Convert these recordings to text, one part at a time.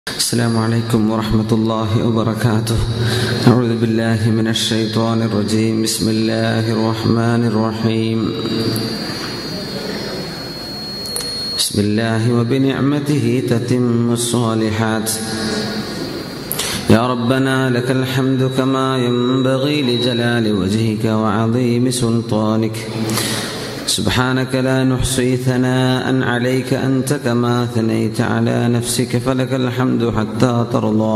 السلام عليكم ورحمة الله وبركاته أعوذ بالله من الشيطان الرجيم بسم الله الرحمن الرحيم بسم الله وبنعمته تتم الصالحات يا ربنا لك الحمد كما ينبغي لجلال وجهك وعظيم سلطانك سبحانك لا نحصي ثناء عليك انت كما ثنيت على نفسك فلك الحمد حتى ترضى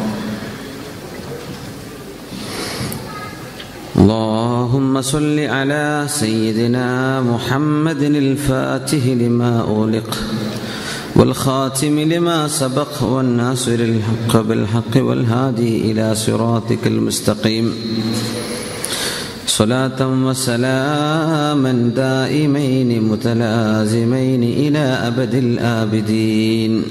اللهم صل على سيدنا محمد الفاتح لما اغلق والخاتم لما سبق والناصر الحق بالحق والهادي الى صراطك المستقيم صلاة وسلاما دائمين متلازمين إلى أبد الآبدين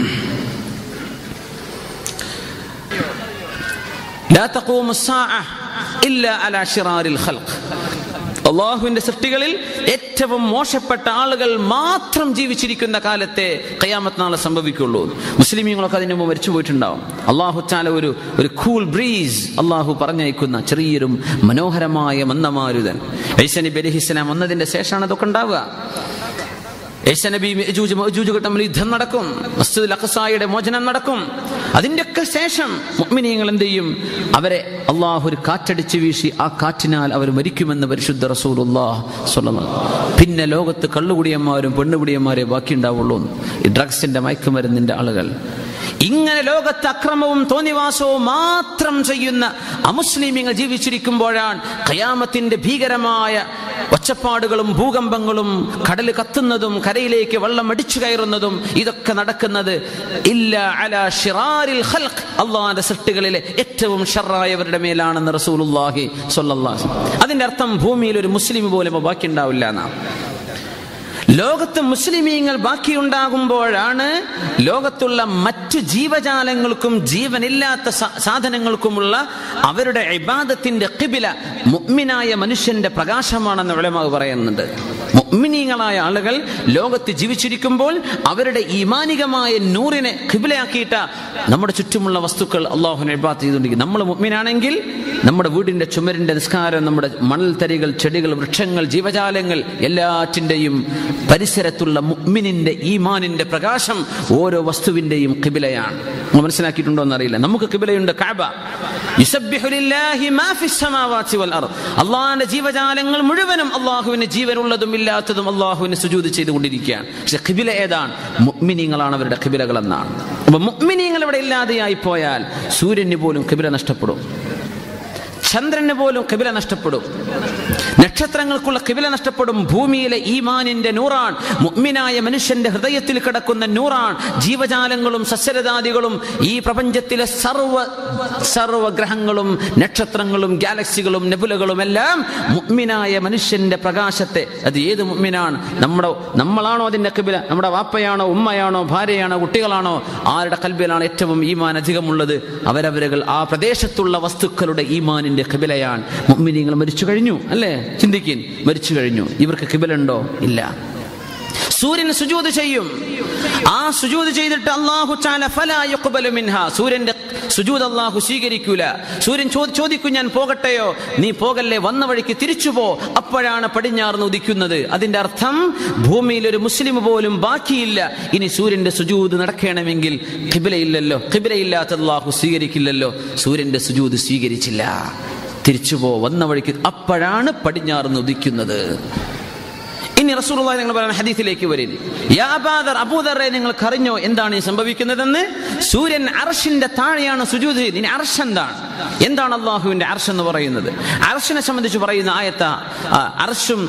لا تقوم الساعة إلا على شرار الخلق അള്ളാഹുവിന്റെ സൃഷ്ടികളിൽ ഏറ്റവും മോശപ്പെട്ട ആളുകൾ മാത്രം ജീവിച്ചിരിക്കുന്ന കാലത്തെ കയാമത്ത് നാളെ സംഭവിക്കുള്ളൂ മുസ്ലിമീങ്ങളൊക്കെ അതിന് മുമ്പ് മരിച്ചു പോയിട്ടുണ്ടാവും അള്ളാഹു ചാല ഒരു ഒരു കൂൾ ബ്രീസ് അള്ളാഹു പറഞ്ഞയക്കുന്ന ചെറിയൊരു മനോഹരമായ മന്ദമാരുതൻ ഐസനബി അലഹിസ്ലാം വന്നതിന്റെ ശേഷമാണ് അതൊക്കെ ഉണ്ടാവുക ഏശനബി തമ്മിൽ യുദ്ധം നടക്കും മസ്ജിദ് അഖസായുടെ മോചനം നടക്കും അതിൻ്റെയൊക്കെ ശേഷം മുഅ്മിനീങ്ങൾ എന്ത് ചെയ്യും അവരെ അള്ളാഹു ഒരു കാറ്റടിച്ച് വീശി ആ കാറ്റിനാൽ അവർ മരിക്കുമെന്ന് പരിശുദ്ധ റസൂലുള്ളാഹ് പിന്നെ ലോകത്ത് കള്ളുകുടിയന്മാരും പെണ്ണുകുടിയന്മാരെ ബാക്കിയുണ്ടാവുള്ളൂ ഈ ഡ്രഗ്സിന്റെ മയക്കുമരുന്നിന്റെ ആളുകൾ ഇങ്ങനെ ലോകത്ത് അക്രമവും തോന്നിവാസവും മാത്രം ചെയ്യുന്ന അമുസ്ലിമീങ്ങൾ ജീവിച്ചിരിക്കുമ്പോഴാണ് ഖയാമത്തിന്റെ ഭീകരമായ ഒച്ചപ്പാടുകളും ഭൂകമ്പങ്ങളും കടൽ കത്തുന്നതും കരയിലേക്ക് വെള്ളം അടിച്ചു കയറുന്നതും ഇതൊക്കെ നടക്കുന്നത് ഇല്ല അല ഷിറാരിൽ ഖൽഖ് അള്ളാഹിന്റെ സൃഷ്ടികളിലെ ഏറ്റവും ഷറായവരുടെ മേലാണെന്ന് റസൂലുള്ളാഹി സ്വല്ലല്ലാഹു അതിന്റെ അർത്ഥം ഭൂമിയിൽ ഒരു മുസ്ലിം പോലും ബാക്കി ഉണ്ടാവില്ല എന്നാണ് ലോകത്ത് മുസ്ലിമീങ്ങൾ ബാക്കിയുണ്ടാകുമ്പോഴാണ് ലോകത്തുള്ള മറ്റു ജീവജാലങ്ങൾക്കും ജീവനില്ലാത്ത സാധനങ്ങൾക്കുമുള്ള അവരുടെ ഇബാദത്തിന്റെ കിബില മുഅ്മിനായ മനുഷ്യന്റെ പ്രകാശമാണെന്ന് വിളമാവ് പറയുന്നുണ്ട് മുഅ്മിനീങ്ങളായ ആളുകൾ ലോകത്ത് ജീവിച്ചിരിക്കുമ്പോൾ അവരുടെ ഈമാനികമായ നൂറിനെ കിബിലയാക്കിയിട്ട നമ്മുടെ ചുറ്റുമുള്ള വസ്തുക്കൾ അള്ളാഹുനെ ഇബാദത്ത് ചെയ്തുകൊണ്ടിരിക്കും നമ്മൾ മുഅ്മിനാണെങ്കിൽ നമ്മുടെ വീടിന്റെ ചുമരിന്റെ നിസ്കാരം നമ്മുടെ മണൽത്തരികൾ ചെടികൾ വൃക്ഷങ്ങൾ ജീവജാലങ്ങൾ എല്ലാറ്റിന്റെയും പരിസരത്തുള്ള മുഅ്മിനിന്റെ ഈമാനിന്റെ പ്രകാശം ഓരോ വസ്തുവിന്റെയും കിബിലയാണ് മനസ്സിലാക്കിയിട്ടുണ്ടോ എന്നറിയില്ല നമുക്ക് കിബിലയുണ്ട് കാബ അള്ളാഹിന്റെ ജീവജാലങ്ങൾ മുഴുവനും അള്ളാഹുവിന് ജീവനുള്ളതും ഇല്ലാത്തതും അള്ളാഹുവിന് സുജൂത് ചെയ്തുകൊണ്ടിരിക്കുകയാണ് പക്ഷെ കിബില ഏതാണ് മുഅ്മിനീങ്ങളാണ് അവരുടെ കിബിലകൾ എന്നാണ് അപ്പൊ മുഅ്മിനീങ്ങൾ ഇവിടെ ഇല്ലാതെയായി പോയാൽ സൂര്യന് പോലും കിബില നഷ്ടപ്പെടും ചന്ദ്രന് പോലും കിബില നഷ്ടപ്പെടും നക്ഷത്രങ്ങൾക്കുള്ള കിബില നഷ്ടപ്പെടും ഭൂമിയിലെ ഈമാനിന്റെ നൂറാൻ മുഅ്മിനായ മനുഷ്യന്റെ ഹൃദയത്തിൽ കിടക്കുന്ന നൂറാൻ ജീവജാലങ്ങളും സസ്യലതാദികളും ഈ പ്രപഞ്ചത്തിലെ സർവ സർവ ഗ്രഹങ്ങളും നക്ഷത്രങ്ങളും ഗാലക്സികളും നെബുലകളും എല്ലാം മുഅ്മിനായ മനുഷ്യന്റെ പ്രകാശത്തെ അത് ഏത് മുഅ്മിനാണ് നമ്മുടെ നമ്മളാണോ അതിന്റെ കിബില നമ്മുടെ വാപ്പയാണോ ഉമ്മയാണോ ഭാര്യയാണോ കുട്ടികളാണോ ആരുടെ കൽബിലാണ് ഏറ്റവും ഈമാൻ അധികമുള്ളത് അവരവരുകൾ ആ പ്രദേശത്തുള്ള വസ്തുക്കളുടെ ഈമാനിന്റെ കിബിലയാണ് മുഅ്മിനീങ്ങൾ മരിച്ചു കഴിഞ്ഞു അല്ലേ ചിന്തിക്കിൻ മരിച്ചു കഴിഞ്ഞു ഇവർക്ക് കിബിലുണ്ടോ ഇല്ല സൂര്യൻ സുജൂത് ചെയ്യും ആ സുജൂത് ചെയ്തിട്ട് അള്ളാഹു മിൻഹ സൂര്യന്റെ സുജൂത് അള്ളാഹു സ്വീകരിക്കൂല സൂര്യൻ ചോദിക്കും ഞാൻ പോകട്ടെയോ നീ പോകല്ലേ വന്ന വഴിക്ക് തിരിച്ചു പോ അപ്പോഴാണ് പടിഞ്ഞാർന്ന് ഉദിക്കുന്നത് അതിന്റെ അർത്ഥം ഭൂമിയിൽ ഒരു മുസ്ലിം പോലും ബാക്കിയില്ല ഇനി സൂര്യന്റെ സുജൂത് നടക്കണമെങ്കിൽ കിബിലയില്ലല്ലോ കിബിലയില്ലാത്ത അള്ളാഹു സ്വീകരിക്കില്ലല്ലോ സൂര്യന്റെ സുജൂത് സ്വീകരിച്ചില്ല തിരിച്ചുപോ വന്ന വഴിക്ക് അപ്പോഴാണ് പടിഞ്ഞാർന്ന് ഉദിക്കുന്നത് ഇനി റസൂലുള്ളാഹി നിങ്ങൾ പറയുന്ന ഹദീസിലേക്ക് വരും യാബാദർ അബൂദറെ നിങ്ങൾക്ക് അറിഞ്ഞോ എന്താണ് ഈ സംഭവിക്കുന്നതെന്ന് സൂര്യൻ അർഷിന്റെ താഴെയാണ് സുജൂദ് ഇനി അർഷ് എന്താണ് എന്താണ് അള്ളാഹുവിന്റെ അർഷ് എന്ന് പറയുന്നത് അർഷിനെ സംബന്ധിച്ച് പറയുന്ന ആയത്ത അർഷും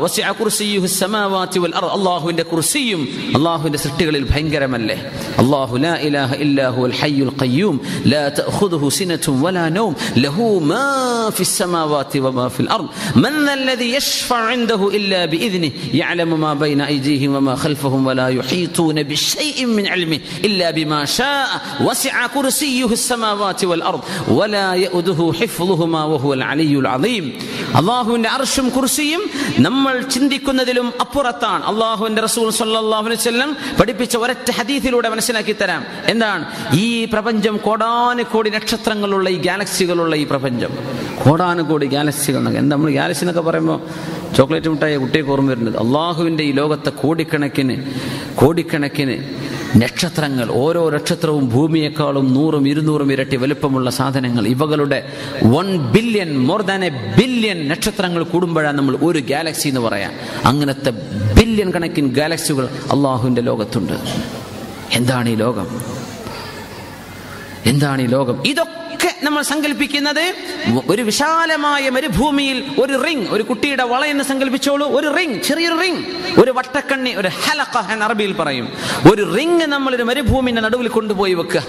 അള്ളാഹുവിന്റെ കുർസിയും അള്ളാഹുവിന്റെ സൃഷ്ടികളിൽ ഭയങ്കരമല്ലേ അള്ളാഹു ലാ ഇലാഹ ഇല്ലാഹു അൽ ഹയ്യുൽ ഖയ്യൂം ലാ തഅഖുദുഹു സിനത്തും വലാ നൗം ലഹു മാ ഫിസ് സമാവാതി വമാ ഫിൽ അർദ് മൻ الذي يشفع عنده إلا بإذنه يعلم ما بين أيديهم وما خلفهم ولا يحيطون بشيء من علمه إلا بما شاء وسع كرسيه السماوات والأرض ولا വലാ യഉദുഹു ഹിഫ്ളുഹുമാ വഹുവൽ അലിയുൽ അളീം അള്ളാഹുവിന്റെ അർഷും കുർസിയും നമ്മൾ ചിന്തിക്കുന്നതിലും അപ്പുറത്താണ് അള്ളാഹുവിന്റെ റസൂൽ സല്ലല്ലാഹു അലൈഹി വസല്ലം പഠിപ്പിച്ച ഒരൊറ്റ ഹദീസിലൂടെ മനസ്സിലാക്കി തരാം എന്താണ് ഈ പ്രപഞ്ചം കോടാനുകോടി നക്ഷത്രങ്ങളുള്ള ഈ ഗാലക്സികളുള്ള ഈ പ്രപഞ്ചം കോടാനുകോടി ഗാലക്സികൾ എന്നൊക്കെ എന്താ നമ്മൾ ഗാലക്സി എന്നൊക്കെ പറയുമ്പോൾ ചോക്ലേറ്റ് മിഠായി കുട്ടിയൊക്കെ ഓർമ്മ വരുന്നത് അള്ളാഹുവിന്റെ ഈ ലോകത്തെ കോടിക്കണക്കിന് കോടിക്കണക്കിന് നക്ഷത്രങ്ങൾ ഓരോ നക്ഷത്രവും ഭൂമിയെക്കാളും നൂറും ഇരുന്നൂറും ഇരട്ടി വലുപ്പമുള്ള സാധനങ്ങൾ ഇവകളുടെ one billion more than a billion നക്ഷത്രങ്ങൾ കൂടുമ്പോഴാണ് നമ്മൾ ഒരു ഗാലക്സി എന്ന് പറയാം അങ്ങനത്തെ ബില്യൺ കണക്കിന് ഗാലക്സികൾ അള്ളാഹുവിന്റെ ലോകത്തുണ്ട് എന്താണ് ഈ ലോകം എന്താണ് ഈ ലോകം ഇതൊക്കെ നമ്മൾ സങ്കല്പിക്കുന്നത് ഒരു വിശാലമായ മരുഭൂമിയിൽ ഒരു റിംഗ് ഒരു കുട്ടിയുടെ വള എന്ന് സങ്കല്പിച്ചോളൂ ഒരു റിംഗ് ചെറിയൊരു റിംഗ് ഒരു വട്ടക്കണ്ണി ഒരു ഹലക്ക എന്ന് അറബിയിൽ പറയും ഒരു റിംഗ് നമ്മൾ ഒരു മരുഭൂമിന്റെ നടുവിൽ കൊണ്ടുപോയി വെക്കുക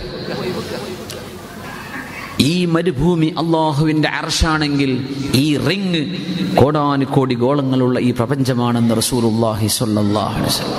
ഈ മരുഭൂമി അള്ളാഹുവിന്റെ അർഷാണെങ്കിൽ ഈ റിംഗ് കോടാനുകോടി ഗോളങ്ങളുള്ള ഈ പ്രപഞ്ചമാണെന്ന് റസൂലുള്ളാഹി സ്വല്ലല്ലാഹു അലൈഹി വസല്ലം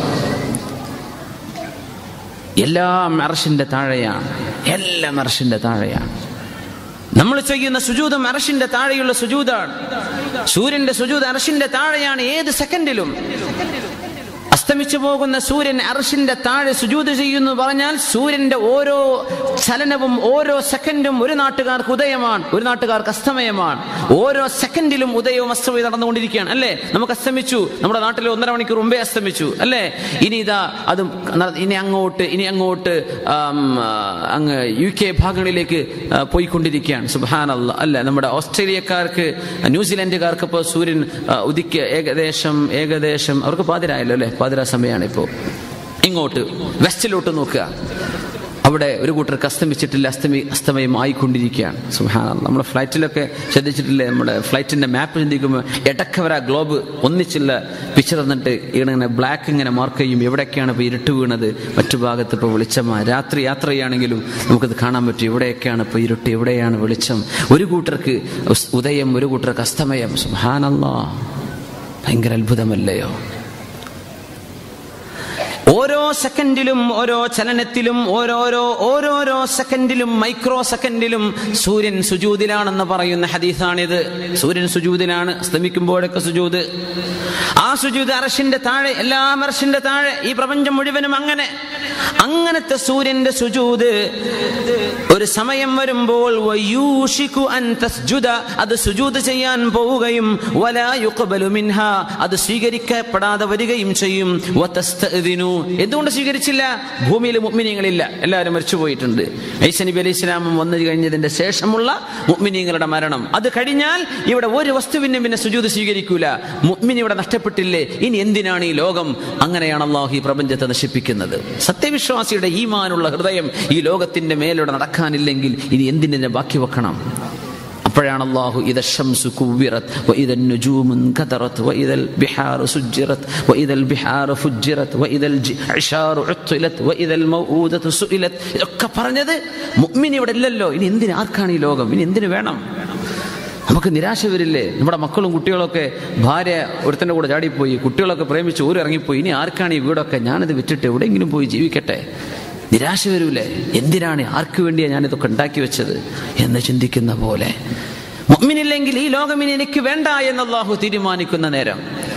എല്ലാം അർഷിന്റെ താഴെയാണ് എല്ലാം അർഷിന്റെ താഴെയാണ് നമ്മൾ ചെയ്യുന്ന സുജൂതം അറഷിന്റെ താഴെയുള്ള സുജൂതാണ് സൂര്യന്റെ സുജൂത് അറഷിന്റെ താഴെയാണ് ഏത് സെക്കൻഡിലും അസ്തമിച്ചു പോകുന്ന സൂര്യൻ അർഷിന്റെ താഴെ സുജൂത് ചെയ്യുന്നു പറഞ്ഞാൽ സൂര്യന്റെ ഓരോ ചലനവും ഓരോ സെക്കൻഡും ഒരു നാട്ടുകാർക്ക് ഉദയമാണ് ഒരു നാട്ടുകാർക്ക് അസ്തമയമാണ് ഓരോ സെക്കൻഡിലും ഉദയവും അസ്തമയവും നടന്നുകൊണ്ടിരിക്കുകയാണ് അല്ലേ നമുക്ക് അസ്തമിച്ചു നമ്മുടെ നാട്ടിൽ ഒന്നര മണിക്കൂർ മുമ്പേ അസ്തമിച്ചു അല്ലേ ഇനി ഇതാ അതും ഇനി അങ്ങോട്ട് ഇനി അങ്ങോട്ട് ആം, ആ, അങ്ങ് യു കെ ഭാഗങ്ങളിലേക്ക് ആ, പോയിക്കൊണ്ടിരിക്കുകയാണ് സുബാനല്ല അല്ല നമ്മുടെ ഓസ്ട്രേലിയക്കാർക്ക് ന്യൂസിലൻഡുകാർക്ക് ഇപ്പോൾ സൂര്യൻ ആ, ഉദിക്ക ഏകദേശം ഏകദേശം അവർക്ക് പാതിരായല്ലോ അല്ലേ പാതിരാ സമയമാണ് ഇപ്പോൾ ഇങ്ങോട്ട് വെസ്റ്റിലോട്ട് നോക്കുക അവിടെ ഒരു കൂട്ടർക്ക് അസ്തമിച്ചിട്ടില്ല അസ്തമി അസ്തമയം ആയിക്കൊണ്ടിരിക്കുകയാണ് സുഹാന നമ്മുടെ ഫ്ലൈറ്റിലൊക്കെ ശ്രദ്ധിച്ചിട്ടില്ലേ നമ്മുടെ ഫ്ലൈറ്റിന്റെ മാപ്പ് ചിന്തിക്കുമ്പോൾ ഇടക്കവര ഗ്ലോബ് ഒന്നിച്ചുള്ള പിക്ചർ തന്നിട്ട് ഇങ്ങനെ ബ്ലാക്ക് ഇങ്ങനെ മാർക്ക് ചെയ്യും എവിടെയൊക്കെയാണ് ഇപ്പോൾ ഇരുട്ട് വീണത് മറ്റു ഭാഗത്ത് ഇപ്പോൾ വെളിച്ചമാണ് രാത്രി യാത്ര ചെയ്യുകയാണെങ്കിലും നമുക്കത് കാണാൻ പറ്റും എവിടെയൊക്കെയാണ് ഇപ്പോൾ ഇരുട്ട് എവിടെയാണ് വെളിച്ചം ഒരു കൂട്ടർക്ക് ഉസ്- ഉദയം ഒരു കൂട്ടർക്ക് അസ്തമയം സുഹാനല്ലാ ഭയങ്കര അത്ഭുതമല്ലയോ ഓരോ സെക്കൻഡിലും ഓരോ ചലനത്തിലും ഓരോരോ ഓരോരോ സെക്കൻഡിലും മൈക്രോ സെക്കൻഡിലും സൂര്യൻ സുജൂതിലാണെന്ന് പറയുന്ന ഹദീസാണിത് സൂര്യൻ സുജൂതിലാണ് അസ്തമിക്കുമ്പോഴൊക്കെ സുജൂത് ആ സുജൂത് അറഷിന്റെ താഴെ എല്ലാം അറഷിന്റെ താഴെ ഈ പ്രപഞ്ചം മുഴുവനും അങ്ങനെ അങ്ങനത്തെ സൂര്യന്റെ സുജൂത് ഒരു സമയം വരുമ്പോൾ വയൂഷിക്കു അൻ തസ്ജുദ അത് സുജൂത് ചെയ്യാൻ പോവുകയും വലാ യുഖ്ബലു മിൻഹ അത് സ്വീകരിക്കപ്പെടാതെ വരികയും ചെയ്യും വതസ്തഅ്ദിനു എന്തുകൊണ്ട് സ്വീകരിച്ചില്ല ഭൂമിയിൽ മുഅ്മിനീങ്ങളില്ല എല്ലാവരും മരിച്ചു പോയിട്ടുണ്ട് ഐസ നബി അലൈഹി സ്വലാമും വന്നു കഴിഞ്ഞതിന്റെ ശേഷമുള്ള മുഅ്മിനീങ്ങളുടെ മരണം അത് കഴിഞ്ഞാൽ ഇവിടെ ഒരു വസ്തുവിനും പിന്നെ സുജൂത് സ്വീകരിക്കൂല മുഅ്മിൻ ഇവിടെ നഷ്ടപ്പെട്ടില്ലേ ഇനി എന്തിനാണ് ഈ ലോകം അങ്ങനെയാണ് അള്ളാഹു ഈ പ്രപഞ്ചത്തെ നശിപ്പിക്കുന്നത് സത്യവിശ്വാസിയുടെ ഈമാനുള്ള ഹൃദയം ഈ ലോകത്തിന്റെ മേലൂടെ നടക്കാനില്ലെങ്കിൽ ഇനി എന്തിനെ ബാക്കി വെക്കണം അപ്പോഴാണ് അള്ളാഹു ഇത ഷംസു കുവ്വിറത് وإذا النجوم انكدرت وإذا البحار سجرت وإذا البحار فجرت وإذا العشار عطلت وإذا الموءودة سئلت ഇതൊക്കെ പറഞ്ഞത് മുഅ്മിൻ ഇവിടെ ഇല്ലല്ലോ ഇനി എന്തിന് ആർക്കാണ് ഈ ലോകം ഇനി എന്തിനു വേണം നമുക്ക് നിരാശ വരില്ലേ നമ്മുടെ മക്കളും കുട്ടികളൊക്കെ ഭാര്യ ഒരുത്തൻ്റെ കൂടെ ചാടിപ്പോയി കുട്ടികളൊക്കെ പ്രേമിച്ച് ഊര് ഇറങ്ങിപ്പോയി ഇനി ആർക്കാണ് ഈ വീടൊക്കെ ഞാനിത് വിറ്റിട്ട് എവിടെയെങ്കിലും പോയി ജീവിക്കട്ടെ നിരാശ വരൂലേ എന്തിനാണ് ആർക്ക് വേണ്ടിയാണ് ഞാനിതൊക്കെ ഉണ്ടാക്കി വെച്ചത് എന്ന് ചിന്തിക്കുന്ന പോലെ മുഅ്മിനില്ലെങ്കിൽ ഈ ലോകം ഇനി എനിക്ക് വേണ്ട എന്ന് അള്ളാഹു തീരുമാനിക്കുന്ന നേരം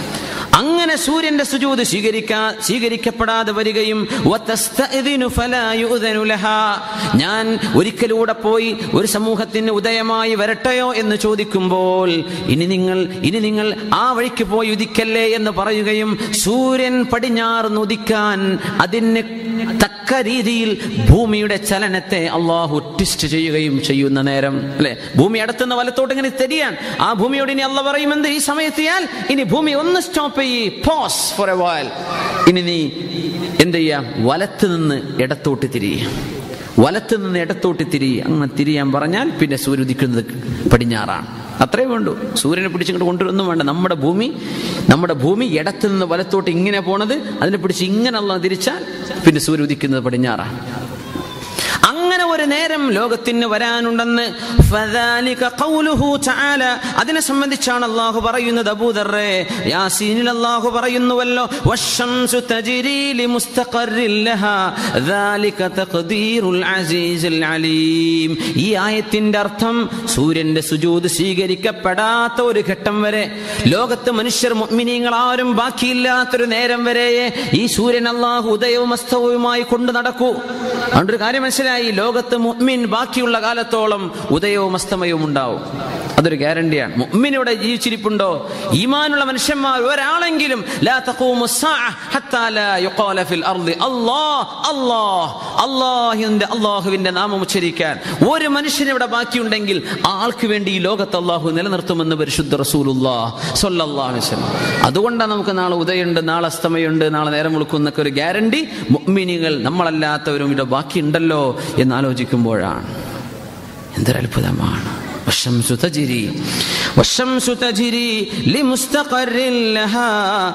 അങ്ങനെ സൂര്യന്റെ സുജൂത് സ്വീകരിക്കാ സ്വീകരിക്കപ്പെടാതെ വരികയും വതസ്തഅ്ദിനു ഫലാ യുഅ്ദനു ലഹാ. ഞാൻ ഒരിക്കലൂടെ പോയി ഒരു സമൂഹത്തിന് ഉദയമായി വരട്ടെയോ എന്ന് ചോദിക്കുമ്പോൾ ഇനി നിങ്ങൾ ഇനി നിങ്ങൾ ആ വഴിക്ക് പോയി ഉദിക്കല്ലേ എന്ന് പറയുകയും സൂര്യൻ പടിഞ്ഞാറ് ഉദിക്കാൻ അതിന് തക്ക രീതിയിൽ ഭൂമിയുടെ ചലനത്തെ അള്ളാഹു ട്വിസ്റ്റ് ചെയ്യുകയും ചെയ്യുന്ന നേരം അല്ലെ ഭൂമി അടുത്തുനിന്ന് വലത്തോട്ട് ഇങ്ങനെ തെരിയാൻ ആ ഭൂമിയോട് ഇനി അള്ള പറയുമെന്ത് ഈ സമയത്തിയാൽ ഇനി ഭൂമി ഒന്ന് സ്റ്റോപ്പ് ചെയ്യ് പോസ് ഫോർ എ വയൽ ഇനി നീ എന്ത് ചെയ്യാം വലത്ത് നിന്ന് ഇടത്തോട്ട് തിരിയ വലത്ത് നിന്ന് ഇടത്തോട്ട് തിരി അങ്ങനെ തിരിയാൻ പറഞ്ഞാൽ പിന്നെ സൂര്യ ഉദിക്കുന്നത് പടിഞ്ഞാറാണ് അത്രേ വേണ്ടൂ സൂര്യനെ പിടിച്ചിങ്ങോട്ട് കൊണ്ടുവരൊന്നും വേണ്ട നമ്മുടെ ഭൂമി നമ്മുടെ ഭൂമി ഇടത്ത് നിന്ന് വലത്തോട്ട് ഇങ്ങനെ പോണത് അതിനെ പിടിച്ച് ഇങ്ങനെ അല്ല തിരിച്ചാൽ പിന്നെ സൂര്യ ഉദിക്കുന്നത് പടിഞ്ഞാറാണ് അങ്ങനെ ഒരു നേരം ലോകത്തിന് വരാനുണ്ടെന്ന് ഫദാലിക ഖൗലുഹു തആല അതിനെ സംബന്ധിച്ചാണ് അല്ലാഹു പറയുന്നത് അബൂദർറേ യാസീനിൽ അല്ലാഹു പറയുന്നുവല്ലോ വശംസു തജ്രി ലിമുസ്തഖറിൻ ലഹാ ദാലിക തഖ്ദീറുൽ അസീസുൽ അലീം ഈ ആയത്തിന്റെ അർത്ഥം സൂര്യന്റെ സുജൂദ് സ്വീകരിക്കപ്പെടാത്ത ഒരു ഘട്ടം വരെ ലോകത്ത് മനുഷ്യർ മുഅ്മിനീങ്ങൾ ആരും ബാക്കിയില്ലാത്തൊരു നേരം വരെ ഈ സൂര്യൻ അല്ലാഹു ഉദയവും അസ്തവുമായി കൊണ്ടു നടക്കൂ അതുകൊണ്ടൊരു കാര്യം മനസ്സിലായി ലോകത്ത് മുഅ്മിൻ ബാക്കിയുള്ള കാലത്തോളം ഉദയവും അസ്തമയവും ഉണ്ടാവും അതൊരു ഗ്യാരണ്ടിയാണ് മുഅ്മിൻ ഇവിടെ ജീവിച്ചിരിപ്പുണ്ടോ ഈമാനുള്ള മനുഷ്യന്മാർ ഒരാളെങ്കിലും ലാ തഖൂമു സ്സാഅ ഹത്താ ലാ യുഖാല ഫിൽ അർളി അല്ലാഹ് അല്ലാഹ് അല്ലാഹിന്റെ അല്ലാഹുവിന്റെ നാമം ഉച്ചരിക്കാൻ ഒരു മനുഷ്യൻ ഇവിടെ ബാക്കിയുണ്ടെങ്കിൽ ആ ആൾക്ക് വേണ്ടി ഈ ലോകത്ത് അല്ലാഹു നിലനിർത്തുമെന്ന് പരിശുദ്ധ റസൂലുള്ളാഹ് സ്വല്ലല്ലാഹു അലൈഹി വസല്ലം അതുകൊണ്ടാണ് നമുക്ക് നാളെ ഉദയമുണ്ട് നാളെ അസ്തമയുണ്ട് നാളെ നേരം വിളിക്കുന്നൊക്കെ ഒരു ഗ്യാരണ്ടി മുഅ്മിനികൾ നമ്മളല്ലാത്തവരും ഇവിടെ ബാക്കിയുണ്ടല്ലോ എന്ന് ആലോചിക്കുമ്പോഴാണ് എന്തൊരത്ഭുതമാണ് والشمس تجري والشمس تجري لمستقر لها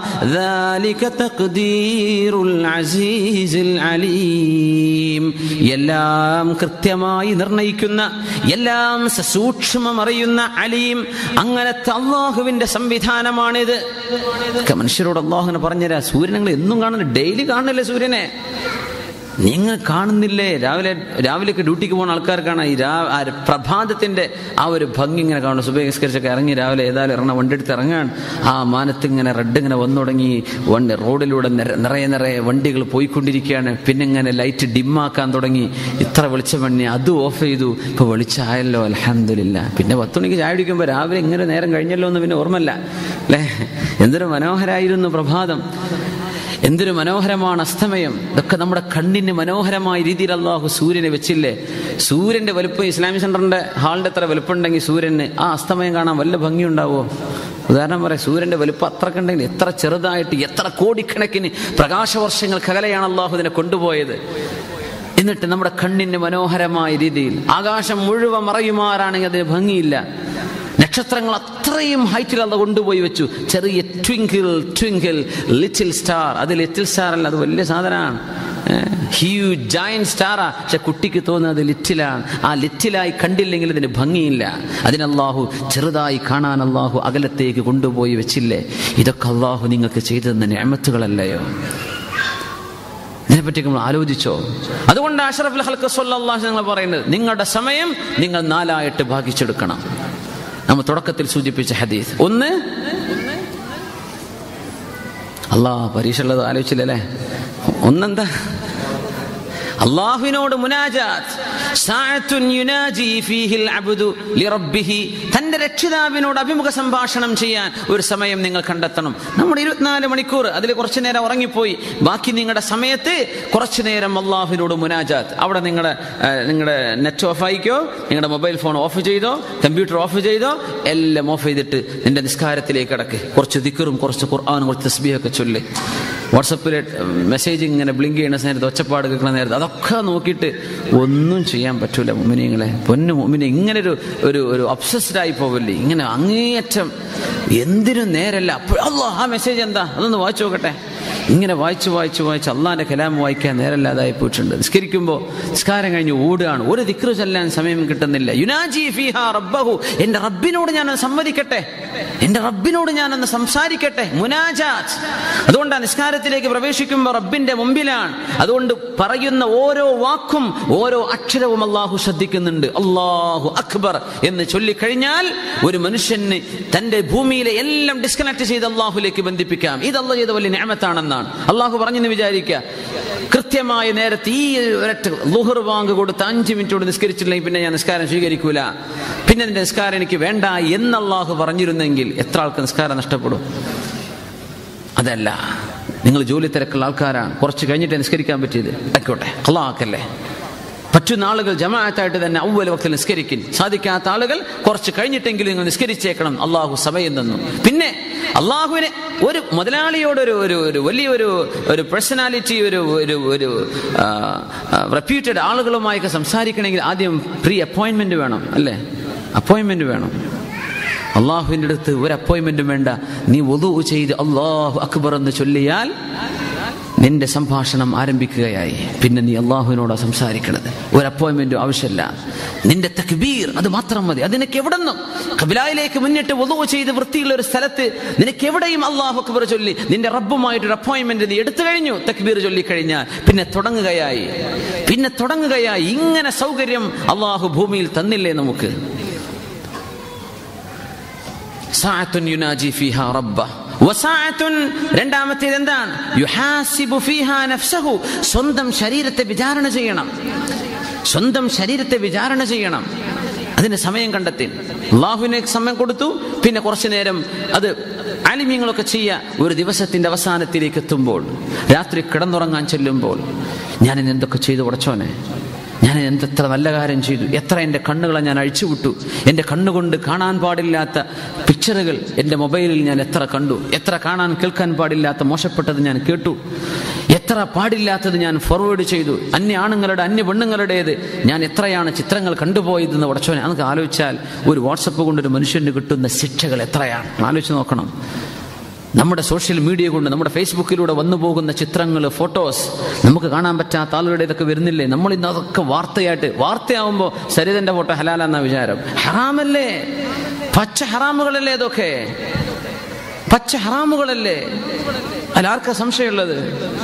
ذلك تقدير العزيز العليم എല്ലാം കൃത്യമായി നിർണയിക്കുന്ന എല്ലാം സസൂക്ഷ്മം അറിയുന്ന അലീം അങ്ങനത്തെ അള്ളാഹുവിന്റെ സംവിധാനമാണിത് ഒക്കെ മനുഷ്യരോട് അള്ളാഹുവിനെ പറഞ്ഞുതരാ സൂര്യൻ നിങ്ങൾ എന്നും കാണുന്നില്ല ഡെയിലി കാണുന്നില്ലേ സൂര്യനെ നിങ്ങൾ കാണുന്നില്ലേ രാവിലെ രാവിലേക്ക് ഡ്യൂട്ടിക്ക് പോകുന്ന ആൾക്കാർക്കാണ് ഈ രാ ആ പ്രഭാതത്തിന്റെ ആ ഒരു ഭംഗി ഇങ്ങനെ കാണും സുബഹിസ്കരിച്ചൊക്കെ ഇറങ്ങി രാവിലെ ഏതായാലും ഇറങ്ങണം വണ്ടി എടുത്ത് ഇറങ്ങാൻ ആ മാനത്ത് ഇങ്ങനെ റെഡ് ഇങ്ങനെ വന്നു തുടങ്ങി വണ്ടി റോഡിലൂടെ നിര- നിറയെ നിറയെ വണ്ടികൾ പോയിക്കൊണ്ടിരിക്കുകയാണ് പിന്നെ ഇങ്ങനെ ലൈറ്റ് ഡിമ്മാക്കാൻ തുടങ്ങി ഇത്ര വെളിച്ചം വണ്ണി അത് ഓഫ് ചെയ്തു ഇപ്പൊ വെളിച്ചമായല്ലോ അലഹമില്ല പിന്നെ പത്ത് മണിക്ക് ചായ കുടിക്കുമ്പോൾ രാവിലെ ഇങ്ങനെ നേരം കഴിഞ്ഞല്ലോ എന്ന് പിന്നെ ഓർമ്മല്ല അല്ലേ എന്തൊരു മനോഹരായിരുന്നു പ്രഭാതം എന്തൊരു മനോഹരമാണ് അസ്തമയം ഇതൊക്കെ നമ്മുടെ കണ്ണിന് മനോഹരമായ രീതിയിൽ അള്ളാഹു സൂര്യനെ വെച്ചില്ലേ സൂര്യന്റെ വലുപ്പം ഇസ്ലാമിക് സെന്ററിന്റെ ഹാളിന്റെ എത്ര വലുപ്പമുണ്ടെങ്കിൽ സൂര്യന് ആ അസ്തമയം കാണാൻ വല്ല ഭംഗിയുണ്ടാവോ ഉദാഹരണം പറയാം സൂര്യന്റെ വലുപ്പം അത്രക്കുണ്ടെങ്കിൽ എത്ര ചെറുതായിട്ട് എത്ര കോടിക്കണക്കിന് പ്രകാശവർഷങ്ങൾക്ക് അകലെയാണ് അള്ളാഹു ഇതിനെ കൊണ്ടുപോയത് എന്നിട്ട് നമ്മുടെ കണ്ണിന് മനോഹരമായ രീതിയിൽ ആകാശം മുഴുവൻ മറയുമാറാണെങ്കിൽ അതിന് ഭംഗിയില്ല നക്ഷത്രങ്ങൾ അത്രയും ഹൈറ്റിൽ അത് കൊണ്ടുപോയി വെച്ചു ചെറിയ ട്വിങ്കിൾ ട്വിങ്കിൾ ലിറ്റിൽ സ്റ്റാർ അത് ലിറ്റിൽ സ്റ്റാർ അല്ല അത് വലിയ സാധനമാണ് ഹ്യൂജ് ജയൻ സ്റ്റാറാ പക്ഷെ കുട്ടിക്ക് തോന്നുന്നത് ലിറ്റിലാണ് ആ ലിറ്റിലായി കണ്ടില്ലെങ്കിൽ അതിന് ഭംഗിയില്ല അതിനല്ലാഹു ചെറുതായി കാണാൻ അള്ളാഹു അകലത്തേക്ക് കൊണ്ടുപോയി വെച്ചില്ലേ ഇതൊക്കെ അള്ളാഹു നിങ്ങൾക്ക് ചെയ്തെന്ന ഞാമത്തുകളല്ലയോ ഇതിനെപ്പറ്റി നമ്മൾ ആലോചിച്ചോ അതുകൊണ്ട് അഷറഫുൽ ഹൽക്ക് സല്ലല്ലാഹു നിങ്ങൾ പറയുന്നത് നിങ്ങളുടെ സമയം നിങ്ങൾ നാലായിട്ട് ഭാഗിച്ചെടുക്കണം നമ്മൾ തുടക്കത്തിൽ സൂചിപ്പിച്ച ഹദീസ് ഒന്ന് അല്ലാ പരീക്ഷ ഉള്ളത് ആലോചിച്ചില്ലല്ലേ ഒന്നെന്താ അള്ളാഹുവിനോട് മുനാജാത്ത് സാഅത്തുൻ യുനാജി ഫീഹിൽ അബ്ദു ലിറബ്ബിഹി തന്റെ രക്ഷിതാവിനോട് അഭിമുഖ സംഭാഷണം ചെയ്യാൻ ഒരു സമയം നിങ്ങൾ കണ്ടെത്തണം നമ്മുടെ ഇരുപത്തിനാല് മണിക്കൂർ അതിൽ കുറച്ചു നേരം ഉറങ്ങിപ്പോയി ബാക്കി നിങ്ങളുടെ സമയത്ത് കുറച്ചു നേരം അള്ളാഹുവിനോട് മുനാജാത്ത് അവിടെ നിങ്ങളുടെ നിങ്ങളുടെ നെറ്റ് ഓഫ് ആയിക്കോ നിങ്ങളുടെ മൊബൈൽ ഫോൺ ഓഫ് ചെയ്തോ കമ്പ്യൂട്ടർ ഓഫ് ചെയ്തോ എല്ലാം ഓഫ് ചെയ്തിട്ട് നിന്റെ നിസ്കാരത്തിലേക്ക് കിടക്ക് കുറച്ച് ദിക്കറും കുറച്ച് ഖുർആാനും കുറച്ച് തസ്ബിയൊക്കെ ചൊല്ല് വാട്സപ്പിൽ മെസ്സേജ് ഇങ്ങനെ ബ്ലിങ്ക് ചെയ്യുന്ന നേരത്ത് ഒച്ചപ്പാട് കേൾക്കുന്ന നേരത്ത് അതൊക്കെ നോക്കിയിട്ട് ഒന്നും ചെയ്യാൻ പറ്റൂല മുമിനിങ്ങളെ പൊന്നു മുമിനെ ഇങ്ങനെ ഒരു ഒരു ഒരു obsessed ആയി പോവല്ലേ ഇങ്ങനെ അങ്ങേയറ്റം എന്തിനും നേരല്ല അപ്പോൾ അല്ലോ ആ മെസ്സേജ് എന്താ അതൊന്ന് വായിച്ചു നോക്കട്ടെ ഇങ്ങനെ വായിച്ച് വായിച്ച് വായിച്ച് അള്ളാന്റെ കലാം വായിക്കാൻ നേരല്ലാതായി പോയിട്ടുണ്ട് നിസ്കരിക്കുമ്പോൾ നിസ്കാരം കഴിഞ്ഞ് ഓടുകയാണ് ഒരു ദിക്റ് ചൊല്ലാൻ സമയം കിട്ടുന്നില്ല യുനാജി ഫീഹാ റബ്ബഹു എന്റെ റബ്ബിനോട് ഞാൻ സമ്മതിക്കട്ടെ എന്റെ റബ്ബിനോട് ഞാനൊന്ന് സംസാരിക്കട്ടെ മുനാജാത്ത് അതുകൊണ്ട് ആ നിസ്കാരത്തിലേക്ക് പ്രവേശിക്കുമ്പോൾ റബ്ബിന്റെ മുമ്പിലാണ് അതുകൊണ്ട് പറയുന്ന ഓരോ വാക്കും ഓരോ അക്ഷരവും അള്ളാഹു ശ്രദ്ധിക്കുന്നുണ്ട് അള്ളാഹു അക്ബർ എന്ന് ചൊല്ലിക്കഴിഞ്ഞാൽ ഒരു മനുഷ്യന് തന്റെ ഭൂമിയിലെ എല്ലാം ഡിസ്കണക്ട് ചെയ്ത് അള്ളാഹുലേക്ക് ബന്ധിപ്പിക്കാം ഇത് അള്ളാഹ് ചെയ്ത വലിയ ഞാമത്താണെന്നാണ് അള്ളാഹു പറഞ്ഞെന്ന് വിചാരിക്കുക കൃത്യമായ നേരത്തെ ഈ ഒരൊറ്റ ലുഹർ വാങ്ക് കൊടുത്ത് അഞ്ച് മിനിറ്റോട് നിസ്കരിച്ചില്ലെങ്കിൽ പിന്നെ ഞാൻ നിസ്കാരം സ്വീകരിക്കൂല പിന്നെ എന്റെ നിസ്കാരം എനിക്ക് വേണ്ട എന്ന് അള്ളാഹു പറഞ്ഞിരുന്നെങ്കിൽ എത്ര ആൾക്ക് നിസ്കാരം നഷ്ടപ്പെടും അതല്ല നിങ്ങൾ ജോലി തിരക്കുള്ള ആൾക്കാരാണ് കുറച്ച് കഴിഞ്ഞിട്ട് നിസ്കരിക്കാൻ പറ്റിയത് ആയിക്കോട്ടെ അള്ളാഹക്കല്ലേ പറ്റുന്ന ആളുകൾ ജമാഅത്തായിട്ട് തന്നെ ഔവൽ വക്തിൽ നിസ്കരിക്കും സാധിക്കാത്ത ആളുകൾ കുറച്ച് കഴിഞ്ഞിട്ടെങ്കിലും നിങ്ങൾ നിസ്കരിച്ചേക്കണം അള്ളാഹു സമയം തന്നു പിന്നെ അള്ളാഹുവിനെ ഒരു മുതലാളിയോട് ഒരു ഒരു ഒരു വലിയൊരു ഒരു പേഴ്സണാലിറ്റി ഒരു ഒരു ഒരു റെപ്യൂട്ടഡ് ആളുകളുമായൊക്കെ സംസാരിക്കണമെങ്കിൽ ആദ്യം പ്രീ അപ്പോയിന്റ്മെന്റ് വേണം അല്ലേ അപ്പോയിന്റ്മെന്റ് വേണം അള്ളാഹുവിൻ്റെ അടുത്ത് ഒരു അപ്പോയിന്റ്മെന്റും വേണ്ട നീ ഒതു ചെയ്ത് അള്ളാഹു അക്ബർ എന്ന് ചൊല്ലിയാൽ നിന്റെ സംഭാഷണം ആരംഭിക്കുകയായി പിന്നെ നീ അള്ളാഹുവിനോടാ സംസാരിക്കണത് ഒരു അപ്പോയിന്റ്മെന്റും ആവശ്യമില്ല നിന്റെ തക്ബീർ അത് മാത്രം മതി അത് നിനക്ക് എവിടെ നിന്നും കബിലായിലേക്ക് മുന്നിട്ട് ഒതുവ് ചെയ്ത് വൃത്തിയുള്ള ഒരു സ്ഥലത്ത് നിനക്ക് എവിടെയും അള്ളാഹു അക്ബർ ചൊല്ലി നിന്റെ റബ്ബുമായിട്ടൊരു അപ്പോയിന്റ്മെന്റ് നീ എടുത്തു കഴിഞ്ഞു തക്ബീർ ചൊല്ലി കഴിഞ്ഞാൽ പിന്നെ തുടങ്ങുകയായി പിന്നെ തുടങ്ങുകയായി ഇങ്ങനെ സൗകര്യം അള്ളാഹു ഭൂമിയിൽ തന്നില്ലേ നമുക്ക് സാഅത്തുൻ യുനാജി ഫീഹാ റബ്ബ വസാഅത്തുൻ രണ്ടാമത്തേത് എന്താണ് യുഹാസിബു ഫീഹാ നഫ്സഹു സ്വന്തം ശരീരത്തെ വിചാരണ ചെയ്യണം സ്വന്തം ശരീരത്തെ വിചാരണ ചെയ്യണം അതിന് സമയം കണ്ടെത്തി അള്ളാഹുവിനെ സമയം കൊടുത്തു പിന്നെ കുറച്ചു നേരം അത് ആലിമ്യങ്ങളൊക്കെ ചെയ്യുക ഒരു ദിവസത്തിന്റെ അവസാനത്തിലേക്ക് എത്തുമ്പോൾ രാത്രി കിടന്നുറങ്ങാൻ ചെല്ലുമ്പോൾ ഞാൻ ഇന്ന് എന്തൊക്കെ ചെയ്തു ഉടച്ചോനെ ഞാൻ എന്തെത്ര നല്ല കാര്യം ചെയ്തു എത്ര എൻ്റെ കണ്ണുകളെ ഞാൻ അഴിച്ചുവിട്ടു എൻ്റെ കണ്ണുകൊണ്ട് കാണാൻ പാടില്ലാത്ത പിക്ചറുകൾ എൻ്റെ മൊബൈലിൽ ഞാൻ എത്ര കണ്ടു എത്ര കാണാൻ കേൾക്കാൻ പാടില്ലാത്ത മോശപ്പെട്ടത് ഞാൻ കേട്ടു എത്ര പാടില്ലാത്തത് ഞാൻ ഫോർവേഡ് ചെയ്തു അന്യ ആണുങ്ങളുടെ അന്യ പെണ്ണുങ്ങളുടേത് ഞാൻ എത്രയാണ് ചിത്രങ്ങൾ കണ്ടുപോയതെന്ന് ഉടച്ചോനെ നമുക്ക് ആലോചിച്ചാൽ ഒരു വാട്സപ്പ് കൊണ്ട് ഒരു മനുഷ്യന് കിട്ടുന്ന ശിക്ഷകൾ എത്രയാണ് ആലോചിച്ച് നോക്കണം നമ്മുടെ സോഷ്യൽ മീഡിയ കൊണ്ട് നമ്മുടെ ഫേസ്ബുക്കിലൂടെ വന്നു പോകുന്ന ചിത്രങ്ങൾ ഫോട്ടോസ് നമുക്ക് കാണാൻ പറ്റാത്ത ആളുകളുടെ ഇതൊക്കെ വരുന്നില്ലേ നമ്മൾ ഇന്ന് അതൊക്കെ വാർത്തയായിട്ട് വാർത്തയാവുമ്പോൾ സരിതന്റെ ഫോട്ടോ ഹലാലെന്ന വിചാരം ഹറാമല്ലേ പച്ച ഹറാമുകളല്ലേ ഇതൊക്കെ പച്ച ഹറാമുകളല്ലേ അതിലാർക്കാ സംശയമുള്ളത്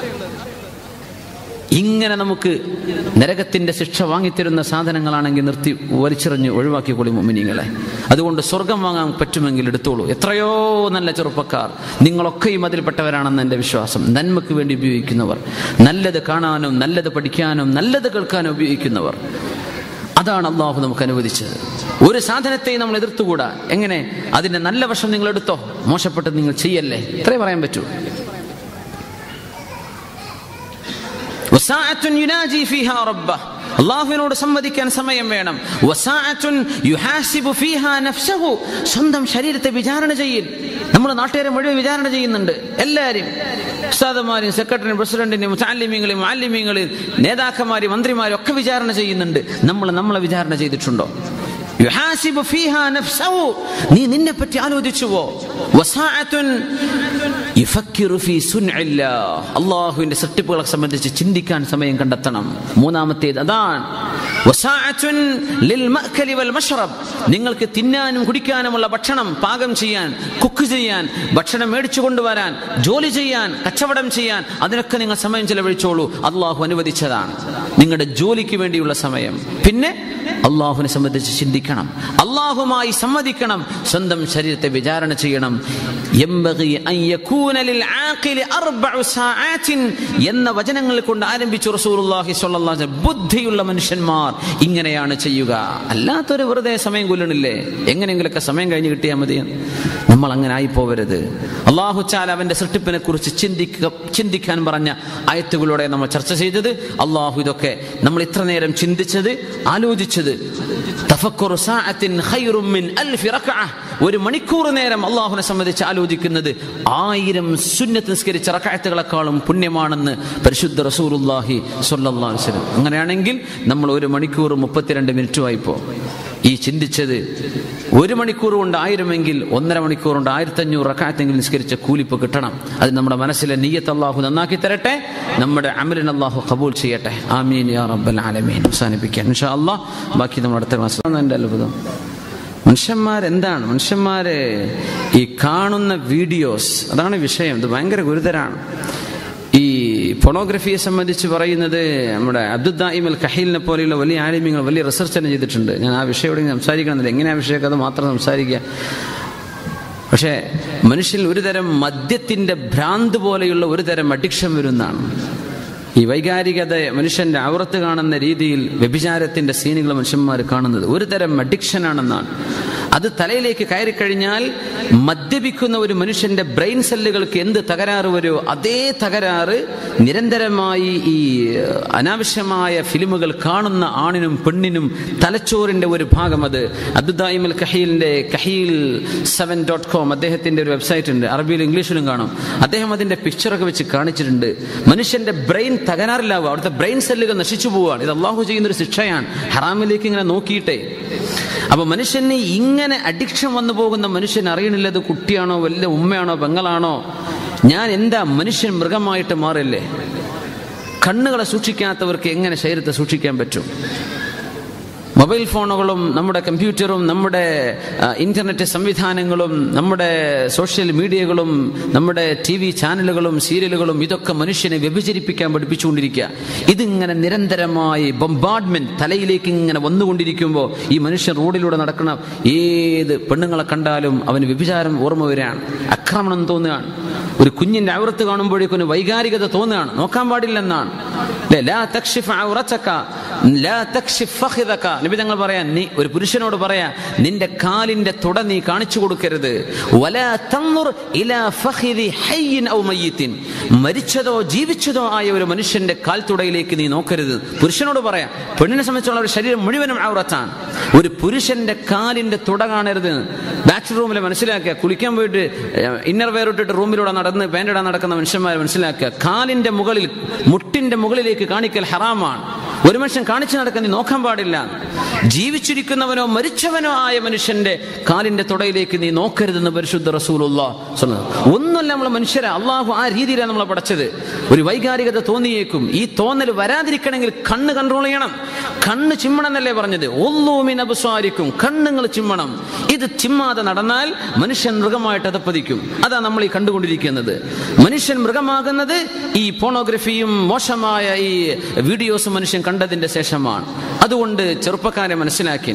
ഇങ്ങനെ നമുക്ക് നരകത്തിന്റെ ശിക്ഷ വാങ്ങിത്തരുന്ന സാധനങ്ങളാണെങ്കിൽ നിർത്തി വലിച്ചെറിഞ്ഞ് ഒഴിവാക്കിക്കൊള്ളി മുമിനിങ്ങളെ അതുകൊണ്ട് സ്വർഗം വാങ്ങാൻ പറ്റുമെങ്കിൽ എടുത്തോളൂ എത്രയോ നല്ല ചെറുപ്പക്കാർ നിങ്ങളൊക്കെയും അതിൽപ്പെട്ടവരാണെന്ന് എൻ്റെ വിശ്വാസം നന്മയ്ക്ക് വേണ്ടി ഉപയോഗിക്കുന്നവർ നല്ലത് കാണാനും നല്ലത് പഠിക്കാനും നല്ലത് കേൾക്കാനും ഉപയോഗിക്കുന്നവർ അതാണ് അള്ളാഹു നമുക്ക് അനുവദിച്ചത് ഒരു സാധനത്തെയും നമ്മൾ എതിർത്തുകൂടാ എങ്ങനെ അതിന്റെ നല്ല വശം നിങ്ങൾ എടുത്തോ മോശപ്പെട്ടത് നിങ്ങൾ ചെയ്യല്ലേ ഇത്രേ പറയാൻ പറ്റൂ വസാഅത്തുൻ യുനാജി ഫീഹാ റബ്ബഹ് അള്ളാഹുവിനോട് സംവദിക്കാൻ സമയം വേണം വസാഅത്തുൻ യുഹാസിബു ഫീഹാ നഫ്സഹു സ്വന്തം ശരീരത്തെ വിചാരണ ചെയ്യൽ നമ്മൾ നാട്ടുകാരെ മുഴുവൻ വിചാരണ ചെയ്യുന്നുണ്ട് എല്ലാവരും ഉസ്താദന്മാരും സെക്രട്ടറിയും പ്രസിഡന്റിനെയും മുത്താലിമ്യങ്ങളെയും മാലിമ്യങ്ങളെയും നേതാക്കന്മാരും മന്ത്രിമാരും ഒക്കെ വിചാരണ ചെയ്യുന്നുണ്ട് നമ്മൾ നമ്മളെ വിചാരണ ചെയ്തിട്ടുണ്ടോ യുഹാസിബു ഫീഹാ നഫ്സഹു നീ നിന്നെ പറ്റി ആലോചിച്ചുവോ വസാഅത്തുൻ യുഫക്കിറു ഫീ സുൻഇല്ലാഹ് അല്ലാഹുവിന്റെ സൃഷ്ടിപ്പുകളെ സംബന്ധിച്ച് ചിന്തിക്കാൻ സമയം കണ്ടെത്തണം മൂന്നാമത്തേത് അതാണ് വസാഅത്തുൻ ലിൽ മഅ്കലി വൽ മശ്റബ് നിങ്ങൾക്ക് തിന്നാനും കുടിക്കാനുമുള്ള ഭക്ഷണം പാകം ചെയ്യാൻ കുക്ക് ചെയ്യാൻ ഭക്ഷണം മേടിച്ചു കൊണ്ടുവരാൻ ജോലി ചെയ്യാൻ കച്ചവടം ചെയ്യാൻ അതിനൊക്കെ നിങ്ങൾ സമയം ചെലവഴിച്ചോളൂ അള്ളാഹു അനുവദിച്ചതാണ് നിങ്ങളുടെ ജോലിക്ക് വേണ്ടിയുള്ള സമയം പിന്നെ അള്ളാഹുവിനെ സംബന്ധിച്ച് ചിന്തിക്കണം അള്ളാഹുമായി സമ്മതിക്കണം സ്വന്തം ശരീരത്തെ വിചാരണ ചെയ്യണം ينبغي أن يكون للعاقل أربع ساعات എന്ന വചനങ്ങൾ കൊണ്ട് ആരംഭിച്ചു റസൂലുള്ളാഹി സ്വല്ലല്ലാഹു അലൈഹി വസല്ലം ബുദ്ധിയുള്ള മനുഷ്യന്മാർ ഇങ്ങനെയാണ് ചെയ്യുക അല്ലാത്തൊരു വെറുതെ സമയം കൊല്ലണില്ലേ എങ്ങനെയെങ്കിലൊക്കെ സമയം കഴിഞ്ഞ് കിട്ടിയാൽ മതി നമ്മൾ അങ്ങനെ ആയി പോവരുത് അള്ളാഹു ചാല അവന്റെ സൃഷ്ടിപ്പിനെ കുറിച്ച് ചിന്തിക്കുക ചിന്തിക്കാൻ പറഞ്ഞ ആയത്തുകളോടെ നമ്മൾ ചർച്ച ചെയ്തത് അള്ളാഹു ഇതൊക്കെ നമ്മൾ ഇത്ര നേരം ചിന്തിച്ചത് ആലോചിച്ചത് തഫക്കുറു സാഅത്തിൻ ഖൈറും മിൻ അൽഫി റക്അഹ് ഒരു മണിക്കൂർ നേരം അള്ളാഹുവിനെ സംബന്ധിച്ച് ആലോചിക്കുന്നത് ആയിരം സുന്നത്ത് നിസ്കരിച്ച റക്കായത്തുകളെക്കാളും പുണ്യമാണെന്ന് പരിശുദ്ധ റസൂലുല്ലാഹി സ്വല്ലല്ലാഹു അലൈഹി വസല്ലം അങ്ങനെയാണെങ്കിൽ നമ്മൾ ഒരു മണിക്കൂർ മുപ്പത്തിരണ്ട് മിനിറ്റുമായിപ്പോ ഈ ചിന്തിച്ചത് ഒരു മണിക്കൂർ കൊണ്ട് ആയിരമെങ്കിൽ ഒന്നര മണിക്കൂർ കൊണ്ട് ആയിരത്തി അഞ്ഞൂറ് റക്കായത്തെങ്കിലും നിസ്കരിച്ച കൂലിപ്പ് കിട്ടണം അത് നമ്മുടെ മനസ്സിലെ നീയത്ത് അള്ളാഹു നന്നാക്കി തരട്ടെ നമ്മുടെ അമലിൻ അള്ളാഹു കബൂൽ ചെയ്യട്ടെ ആമീൻ യാ റബ്ബൽ ആലമീൻ അവസാനിപ്പിക്കാൻ ഇൻഷാ അള്ളാഹ് ബാക്കി നമ്മുടെ അടുത്ത ക്ലാസ് എൻ്റെ അത്ഭുതം മനുഷ്യന്മാരെന്താണ് മനുഷ്യന്മാര് ഈ കാണുന്ന വീഡിയോസ് അതാണ് വിഷയം ഇത് ഭയങ്കര ഗുരുതരാണ് ഈ പൊണോഗ്രഫിയെ സംബന്ധിച്ച് പറയുന്നത് നമ്മുടെ അബ്ദുദ്ദായിം അൽ കഹീലിനെ പോലെയുള്ള വലിയ ആലിമ്യങ്ങൾ വലിയ റിസർച്ച് തന്നെ ചെയ്തിട്ടുണ്ട് ഞാൻ ആ വിഷയം ഇവിടെ സംസാരിക്കണമെന്നില്ല എങ്ങനെ ആ വിഷയമൊക്കെ അത് മാത്രം സംസാരിക്കുക പക്ഷേ മനുഷ്യൻ ഒരു തരം മദ്യത്തിന്റെ ഭ്രാന്ത് പോലെയുള്ള ഒരു തരം അഡിക്ഷൻ വരുന്നതാണ് ഈ വൈകാരികത മനുഷ്യന്റെ ഔറത്ത് കാണുന്ന രീതിയിൽ വ്യഭിചാരത്തിന്റെ സീനുകൾ മനുഷ്യന്മാർ കാണുന്നത് ഒരു തരം അഡിക്ഷൻ ആണെന്നാണ് അത് തലയിലേക്ക് കയറിക്കഴിഞ്ഞാൽ മദ്യപിക്കുന്ന ഒരു മനുഷ്യന്റെ ബ്രെയിൻ സെല്ലുകൾക്ക് എന്ത് തകരാറ് വരുമോ അതേ തകരാറ് നിരന്തരമായി ഈ അനാവശ്യമായ ഫിലിമുകൾ കാണുന്ന ആണിനും പെണ്ണിനും തലച്ചോറിന്റെ ഒരു ഭാഗം അത് അബ്ദുദായിം അൽ കഹീലിന്റെ കഹീൽ സെവൻ ഡോട്ട് കോം അദ്ദേഹത്തിന്റെ ഒരു വെബ്സൈറ്റ് ഉണ്ട് അറബിയിലും ഇംഗ്ലീഷിലും കാണും അദ്ദേഹം അതിന്റെ പിക്ചറൊക്കെ വെച്ച് കാണിച്ചിട്ടുണ്ട് മനുഷ്യന്റെ ബ്രെയിൻ തകരാറിലാവുക അവിടുത്തെ ബ്രെയിൻ സെല്ലുകൾ നശിച്ചു പോവുകയാണ് ഇത് അള്ളാഹു ചെയ്യുന്ന ഒരു ശിക്ഷയാണ് ഹറാമിലേക്ക് ഇങ്ങനെ നോക്കിയിട്ടേ അപ്പൊ മനുഷ്യന് ഇങ്ങനെ അഡിക്ഷൻ വന്നു പോകുന്ന മനുഷ്യൻ അറിയണില്ല അത് കുട്ടിയാണോ വലിയ ഉമ്മയാണോ പെങ്ങളാണോ ഞാൻ എന്താ മനുഷ്യൻ മൃഗമായിട്ട് മാറില്ലേ കണ്ണുകളെ സൂക്ഷിക്കാത്തവർക്ക് എങ്ങനെ ശരീരത്തെ സൂക്ഷിക്കാൻ പറ്റും മൊബൈൽ ഫോണുകളും നമ്മുടെ കമ്പ്യൂട്ടറും നമ്മുടെ ആ, ഇന്റർനെറ്റ് സംവിധാനങ്ങളും നമ്മുടെ സോഷ്യൽ മീഡിയകളും നമ്മുടെ ടി വി ചാനലുകളും സീരിയലുകളും ഇതൊക്കെ മനുഷ്യനെ വ്യഭിചരിപ്പിക്കാൻ പഠിപ്പിച്ചുകൊണ്ടിരിക്കുക ഇതിങ്ങനെ നിരന്തരമായി ബൊമ്പാർഡ്മെന്റ് തലയിലേക്ക് ഇങ്ങനെ വന്നുകൊണ്ടിരിക്കുമ്പോൾ ഈ മനുഷ്യൻ റോഡിലൂടെ നടക്കുന്ന ഏത് പെണ്ണുങ്ങളെ കണ്ടാലും അവന് വ്യഭിചാരം ഓർമ്മ വരികയാണ് ആക്രമണം തോന്നുകയാണ് ഒരു കുഞ്ഞിന്റെ ഔറത്ത് കാണുമ്പോഴേക്കും ഒരു വൈകാരികത തോന്നുകയാണ് നോക്കാൻ പാടില്ലെന്നാണ് ല്ലേ, ലാ തക്ഷിഫ് ഔറത്തക, ലാ തക്ഷിഫ് ഫഖിദക. നബി തങ്ങൾ പറയാൻ നീ ഒരു പുരുഷനോട് പറയാ നിന്റെ കാലിന്റെ തുട നീ കാണിച്ചു കൊടുക്കരുത് വലാ തൻദുർ ഇലാ ഫഖിദി ഹയ്യിൻ ഔ മയ്യിത്തിൻ. മരിച്ചതോ ജീവിച്ചതോ ആയ ഒരു മനുഷ്യന്റെ കാൽ തുടയിലേക്ക് നീ നോക്കരുത് പുരുഷനോട് പറയാം പെണ്ണിനെ സംബന്ധിച്ചുള്ള ഒരു ശരീരം മുഴുവനും ഔറത്താണ് ഒരു പുരുഷന്റെ കാലിന്റെ തുട കാണരുത് ബാച്ച് റൂമിൽ മനസ്സിലാക്കുക കുളിക്കാൻ പോയിട്ട് ഇന്നർ വെയർ ഇട്ടിട്ട് റൂമിലൂടെ നടന്ന് പാൻറ്റിടാൻ നടക്കുന്ന മനുഷ്യന്മാരെ മനസ്സിലാക്കുക കാലിന്റെ മുകളിൽ മുട്ടിന്റെ മുകളിലേക്ക് കാണിക്കൽ ഹറാമാണ് ഒരു മനുഷ്യൻ കാണിച്ചു നടക്കാൻ നീ നോക്കാൻ പാടില്ല ജീവിച്ചിരിക്കുന്നവനോ മരിച്ചവനോ ആയ മനുഷ്യന്റെ കാലിന്റെ തുടയിലേക്ക് നീ നോക്കരുതെന്ന് പരിശുദ്ധ റസൂലുള്ള ഒന്നുമല്ല നമ്മളെ മനുഷ്യരെ അള്ളാഹു ആ രീതിയിലാണ് നമ്മളെ പഠിച്ചത് ഒരു വൈകാരികത തോന്നിയേക്കും ഈ തോന്നൽ വരാതിരിക്കണമെങ്കിൽ കണ്ണ് കൺട്രോൾ ചെയ്യണം കണ്ണ് ചിമ്മണമെന്നല്ലേ പറഞ്ഞത് ഒല്ലൂമിൻ അപസ്വാരിക്കും കണ്ണുങ്ങൾ ചിമ്മണം ഇത് ചിമ്മാതെ നടന്നാൽ മനുഷ്യൻ മൃഗമായിട്ട് അതപ്പതിക്കും അതാ നമ്മൾ ഈ കണ്ടുകൊണ്ടിരിക്കുന്നത് മനുഷ്യൻ മൃഗമാകുന്നത് ഈ പോണോഗ്രഫിയും മോശമായ ഈ വീഡിയോസും മനുഷ്യൻ കണ്ടതിന്റെ ശേഷമാണ് അതുകൊണ്ട് ചെറുപ്പക്കാരെ മനസ്സിലാക്കി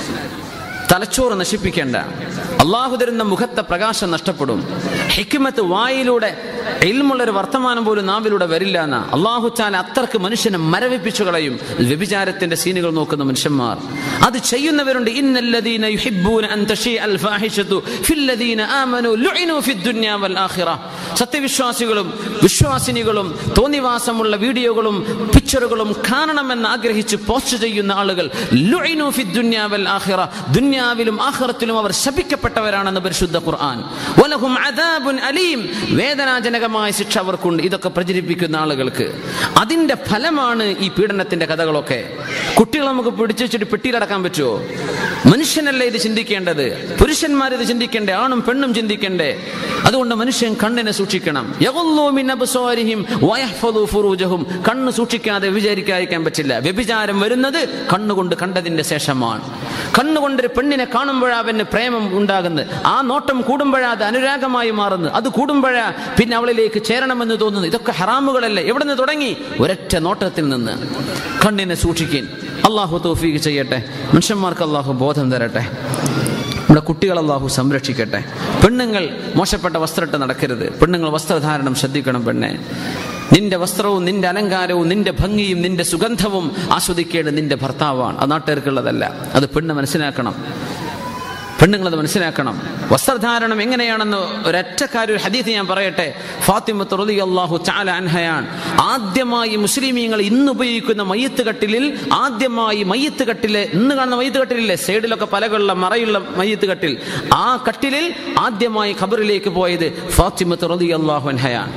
തലച്ചോറ് നശിപ്പിക്കേണ്ട അള്ളാഹു തരുന്ന മുഖത്തെ പ്രകാശം നഷ്ടപ്പെടും ഹിക്മത്ത് വായിലൂടെ ഇൽമുള്ള ഒരു വർത്തമാനം പോലും നാവിലൂടെ വരില്ല എന്ന അള്ളാഹു ചാൻ അത്രക്ക് മനുഷ്യനെ മരവിപ്പിച്ചു കളയും വ്യഭിചാരത്തിന്റെ സീനുകൾ നോക്കുന്ന മനുഷ്യന്മാർ അത് ചെയ്യുന്നവരുണ്ട് ഇന്നല്ലദീന യുഹിബ്ബൂന അൻ തശീ അൽ ഫാഹിഷതു ഫില്ലദീന ആമനു ലുഇനു ഫിദ്ദുനിയ വൽ ആഖിറ സത്യവിശ്വാസികളും വിശ്വാസിനികളും തോന്നിവാസമുള്ള വീഡിയോകളും പിക്ചറുകളും കാണണമെന്ന് ആഗ്രഹിച്ച് പോസ്റ്റ് ചെയ്യുന്ന ആളുകൾ ലുഇനു ഫിദ്ദുനിയ വൽ ആഖിറ ദുനിയാവിലും ആഖിറത്തിലും അവർ ശപിക്കപ്പെട്ടവരാണെന്ന് പരിശുദ്ധ ഖുർആൻ വലഹും അദാബുൻ അലീം വേദനാജനകമായ ശിക്ഷ അവർക്കുണ്ട് ഇതൊക്കെ പ്രചരിപ്പിക്കുന്ന ആളുകൾക്ക് അതിന്റെ ഫലമാണ് ഈ പീഡനത്തിന്റെ കഥകളൊക്കെ കുട്ടികളെ നമുക്ക് പിടിച്ചു വെച്ചിട്ട് പെട്ടിയിലടക്കാൻ പറ്റുമോ മനുഷ്യനല്ലേ ഇത് ചിന്തിക്കേണ്ടത് പുരുഷന്മാർ ഇത് ചിന്തിക്കണ്ടേ ആണും പെണ്ണും ചിന്തിക്കണ്ടേ അതുകൊണ്ട് മനുഷ്യൻ കണ്ണിനെ സൂക്ഷിക്കണം യഗുല്ലൂ മിൻ അബ്സാരിഹിം വയഹ്ഫദൂ ഫുറൂജഹും കണ്ണ് സൂക്ഷിക്കാതെ വിചാരിക്കാതിരിക്കാൻ പറ്റില്ല വ്യഭിചാരം വരുന്നത് കണ്ണുകൊണ്ട് കണ്ടതിന്റെ ശേഷമാണ് കണ്ണുകൊണ്ട് ഒരു പെണ്ണിനെ കാണുമ്പോഴാ അവന് പ്രേമം ഉണ്ടാകുന്നത് ആ നോട്ടം കൂടുമ്പോഴാ അത് അനുരാഗമായി മാറുന്നത് അത് കൂടുമ്പോഴാ പിന്നെ അവളിലേക്ക് ചേരണമെന്ന് തോന്നുന്നു ഇതൊക്കെ ഹറാമുകളല്ലേ എവിടെ നിന്ന് തുടങ്ങി ഒരൊറ്റ നോട്ടത്തിൽ നിന്ന് കണ്ണിനെ സൂക്ഷിക്കാൻ അള്ളാഹു തൗഫീഖ് ചെയ്യട്ടെ മനുഷ്യന്മാർക്ക് അള്ളാഹു ബോധം തരട്ടെ നമ്മുടെ കുട്ടികൾ അള്ളാഹു സംരക്ഷിക്കട്ടെ പെണ്ണുങ്ങൾ മോശപ്പെട്ട വസ്ത്രമിട്ട് നടക്കരുത് പെണ്ണുങ്ങൾ വസ്ത്രധാരണം ശ്രദ്ധിക്കണം പെണ്ണെ നിന്റെ വസ്ത്രവും നിന്റെ അലങ്കാരവും നിന്റെ ഭംഗിയും നിന്റെ സുഗന്ധവും ആസ്വദിക്കേണ്ടത് നിന്റെ ഭർത്താവാണ് അത് നാട്ടുകാർക്കുള്ളതല്ല അത് പെണ്ണ് മനസ്സിലാക്കണം പെണ്ണുങ്ങളത് മനസ്സിലാക്കണം വസ്ത്രധാരണം എങ്ങനെയാണെന്ന് ഒരൊറ്റക്കാരി ഒരു ഹദീത്ത് ഞാൻ പറയട്ടെ ഫാത്തിമത്ത് റളി അള്ളാഹു ചാല അൻഹയാൻ ആദ്യമായി മുസ്ലിമീങ്ങൾ ഇന്ന് ഉപയോഗിക്കുന്ന മയ്യത്ത് കട്ടിലിൽ ആദ്യമായി മയ്യത്ത് കട്ടില് ഇന്ന് കാണുന്ന മയ്യത്ത് കട്ടിലില്ലേ സൈഡിലൊക്കെ പലകളുള്ള മറയുള്ള മയ്യത്ത് കട്ടിൽ ആ കട്ടിലിൽ ആദ്യമായി ഖബറിലേക്ക് പോയത് ഫാത്തിമത്ത് റളി അള്ളാഹു അൻഹയാണ്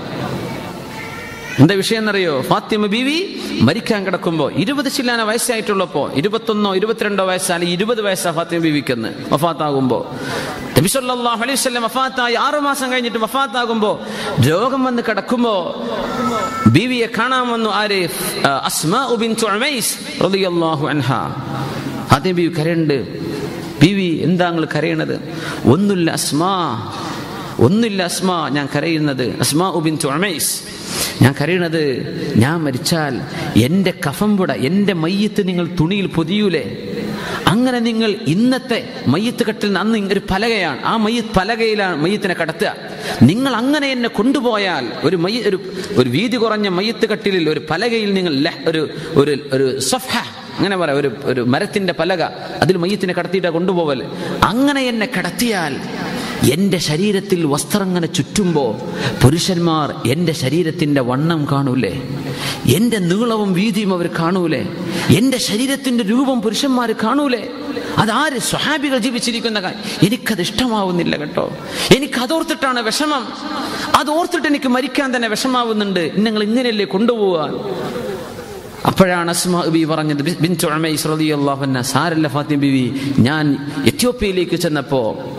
എന്താ വിഷയം എന്നറിയോ ഫാത്തിമ ബീവി മരിക്കാൻ കിടക്കുമ്പോ ഇരുപത് ശില്ലാന വയസ്സായിട്ടുള്ളപ്പോ ഇരുപത്തൊന്നോ ഇരുപത്തിരണ്ടോ വയസ്സാണ് ഇരുപത് വയസ്സാ ഫാത്തിമ ബീവിക്കെന്ന് വഫാത്താകുമ്പോ നബിസല്ലാഹു അലൈഹി വസല്ലം വഫാത്തായി ആറു മാസം കഴിഞ്ഞിട്ട് വഫാത്താകുമ്പോ രോഗം വന്ന് കിടക്കുമ്പോ ബീവിയെ കാണാൻ വന്നു ആര് അസ്മാ ബിൻതു ഉമൈസ് റളിയല്ലാഹു അൻഹ ഫാത്തിമ ബീവി കരയുണ്ട് ബീവി എന്താ നിങ്ങൾ കരയണത് ഒന്നുമില്ല അസ്മാ ഒന്നില്ല അസ്മ ഞാൻ കരയുന്നത് അസ്മാ ഉബിൻ ഉമൈസ് ഞാൻ കരയണത് ഞാൻ മരിച്ചാൽ എൻ്റെ കഫംപുട എൻ്റെ മയ്യത്ത് നിങ്ങൾ തുണിയിൽ പൊതിയൂലേ അങ്ങനെ നിങ്ങൾ ഇന്നത്തെ മയ്യത്ത് കട്ടിൽ അന്ന് ഒരു പലകയാണ് ആ മയ്യത്ത് പലകയിലാണ് മയ്യത്തിനെ കടത്തുക നിങ്ങൾ അങ്ങനെ എന്നെ കൊണ്ടുപോയാൽ ഒരു മയ്യ ഒരു ഒരു വീതി കുറഞ്ഞ മയ്യത്ത് കട്ടിലിൽ ഒരു പലകയിൽ നിങ്ങൾ ലഹ് ഒരു ഒരു ഒരു സഫ അങ്ങനെ പറയാം ഒരു ഒരു മരത്തിന്റെ പലക അതിൽ മയ്യത്തിനെ കടത്തിയിട്ടാ കൊണ്ടുപോവൽ അങ്ങനെ എന്നെ കടത്തിയാൽ എൻ്റെ ശരീരത്തിൽ വസ്ത്രം ഇങ്ങനെ ചുറ്റുമ്പോൾ പുരുഷന്മാർ എൻ്റെ ശരീരത്തിൻ്റെ വണ്ണം കാണൂലേ എൻ്റെ നീളവും വീതിയും അവർ കാണൂലേ എൻ്റെ ശരീരത്തിൻ്റെ രൂപം പുരുഷന്മാർ കാണൂലേ അതാര് സ്വഹാബികൾ ജീവിച്ചിരിക്കുന്ന കാര്യം എനിക്കത് ഇഷ്ടമാവുന്നില്ല കേട്ടോ എനിക്ക് അതോർത്തിട്ടാണ് വിഷമം അത് ഓർത്തിട്ട് എനിക്ക് മരിക്കാൻ തന്നെ വിഷമാവുന്നുണ്ട് നിങ്ങൾ ഇങ്ങനെയല്ലേ കൊണ്ടുപോകാൻ അപ്പോഴാണ് അസ്മാ ബി പറഞ്ഞത് ബിൻ സാരല്ല ഫാത്തിമ ബിവി ഞാൻ എത്യോപ്യയിലേക്ക് ചെന്നപ്പോ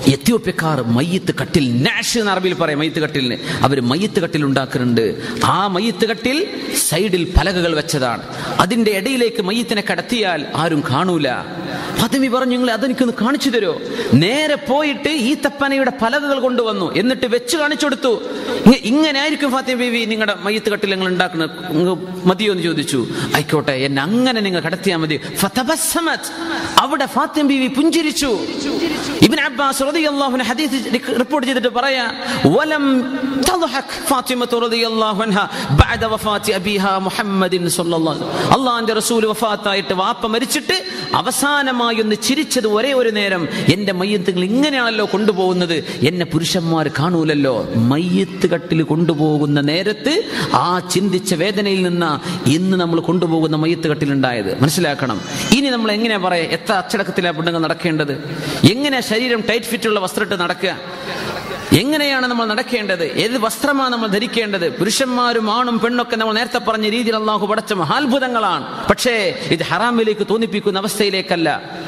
എത്യോപ്യക്കാർ മയ്യത്ത് കട്ടിൽ നാഷ് എന്ന് അറബിയിൽ പറയാം മയ്യത്ത് കട്ടിലിന് അവർ മയ്യത്ത് കട്ടിൽ ഉണ്ടാക്കുന്നുണ്ട് ആ മയ്യത്ത് കട്ടിൽ സൈഡിൽ പലകകൾ വെച്ചതാണ് അതിന്റെ ഇടയിലേക്ക് മയ്യത്തിനെ കടത്തിയാൽ ആരും കാണൂല ഫാത്തിമി പറഞ്ഞു നിങ്ങൾ അതെനിക്കൊന്ന് കാണിച്ചു തരോ നേരെ പോയിട്ട് ഈ തപ്പനയുടെ പലകകൾ കൊണ്ടുവന്നു എന്നിട്ട് വെച്ച് കാണിച്ചു കൊടുത്തു ഇങ്ങ- ഇങ്ങനെ ആയിരിക്കും ഫാത്തിമ ബീവി നിങ്ങളുടെ മയ്യത്ത് കട്ടിൽ നിങ്ങൾ ഉണ്ടാക്കുന്നത് ഇങ്ങ് മതിയോ എന്ന് ചോദിച്ചു ആയിക്കോട്ടെ എന്നെ അങ്ങനെ നിങ്ങൾ കടത്തിയാൽ മതി ഫതബസ്സമത്. അവിടെ ഫാത്തിമ ബീവി പുഞ്ചിരിച്ചു ഇബ്ൻ അബ്ബാസ് റളിയല്ലാഹു അൻഹു ഹദീസ് റിപ്പോർട്ട് ചെയ്തിട്ട് പറയാ വലം തദ്ഹക് ഫാത്തിമ റളിയല്ലാഹു അൻഹ ബഅദ വഫാത്തി അബീഹാ മുഹമ്മദിൻ സ്വല്ലല്ലാഹു അലൈഹി വസല്ലം. അള്ളാഹിന്റെ റസൂൽ വഫാത്തായിട്ട് വാപ്പ മരിച്ചിട്ട് അവസാനമായി ഒന്ന് ചിരിച്ചത് ഒരേ ഒരു നേരം എന്റെ മയ്യത്തുകൾ ഇങ്ങനെയാണല്ലോ കൊണ്ടുപോകുന്നത് എന്നെ പുരുഷന്മാർ കാണൂലല്ലോ മയ്യത്ത് കട്ടിൽ കൊണ്ടുപോകുന്ന നേരത്ത് ആ ചിന്തിച്ച വേദനയിൽ നിന്ന് ഇന്ന് നമ്മൾ കൊണ്ടുപോകുന്ന മയ്യത്ത് കട്ടിലുണ്ടായത് മനസ്സിലാക്കണം ഇനി നമ്മൾ എങ്ങനെയാ പറയാ എത്ര അച്ചടക്കത്തിലാ പെണ്ണുങ്ങൾ നടക്കേണ്ടത് എങ്ങനെയാ ശരീരം ടൈറ്റ് ഫിറ്റുള്ള വസ്ത്രമിട്ട് നടക്കുക എങ്ങനെയാണ് നമ്മൾ നടക്കേണ്ടത് ഏത് വസ്ത്രമാണ് നമ്മൾ ധരിക്കേണ്ടത് പുരുഷന്മാരും ആണും പെണ്ണൊക്കെ നമ്മൾ നേരത്തെ പറഞ്ഞ രീതിയിൽ അള്ളാഹു പടച്ച മഹാത്ഭുതങ്ങളാണ് പക്ഷേ ഇത് ഹറാമിലേക്ക് തോന്നിപ്പിക്കുന്ന അവസ്ഥയിലേക്കല്ല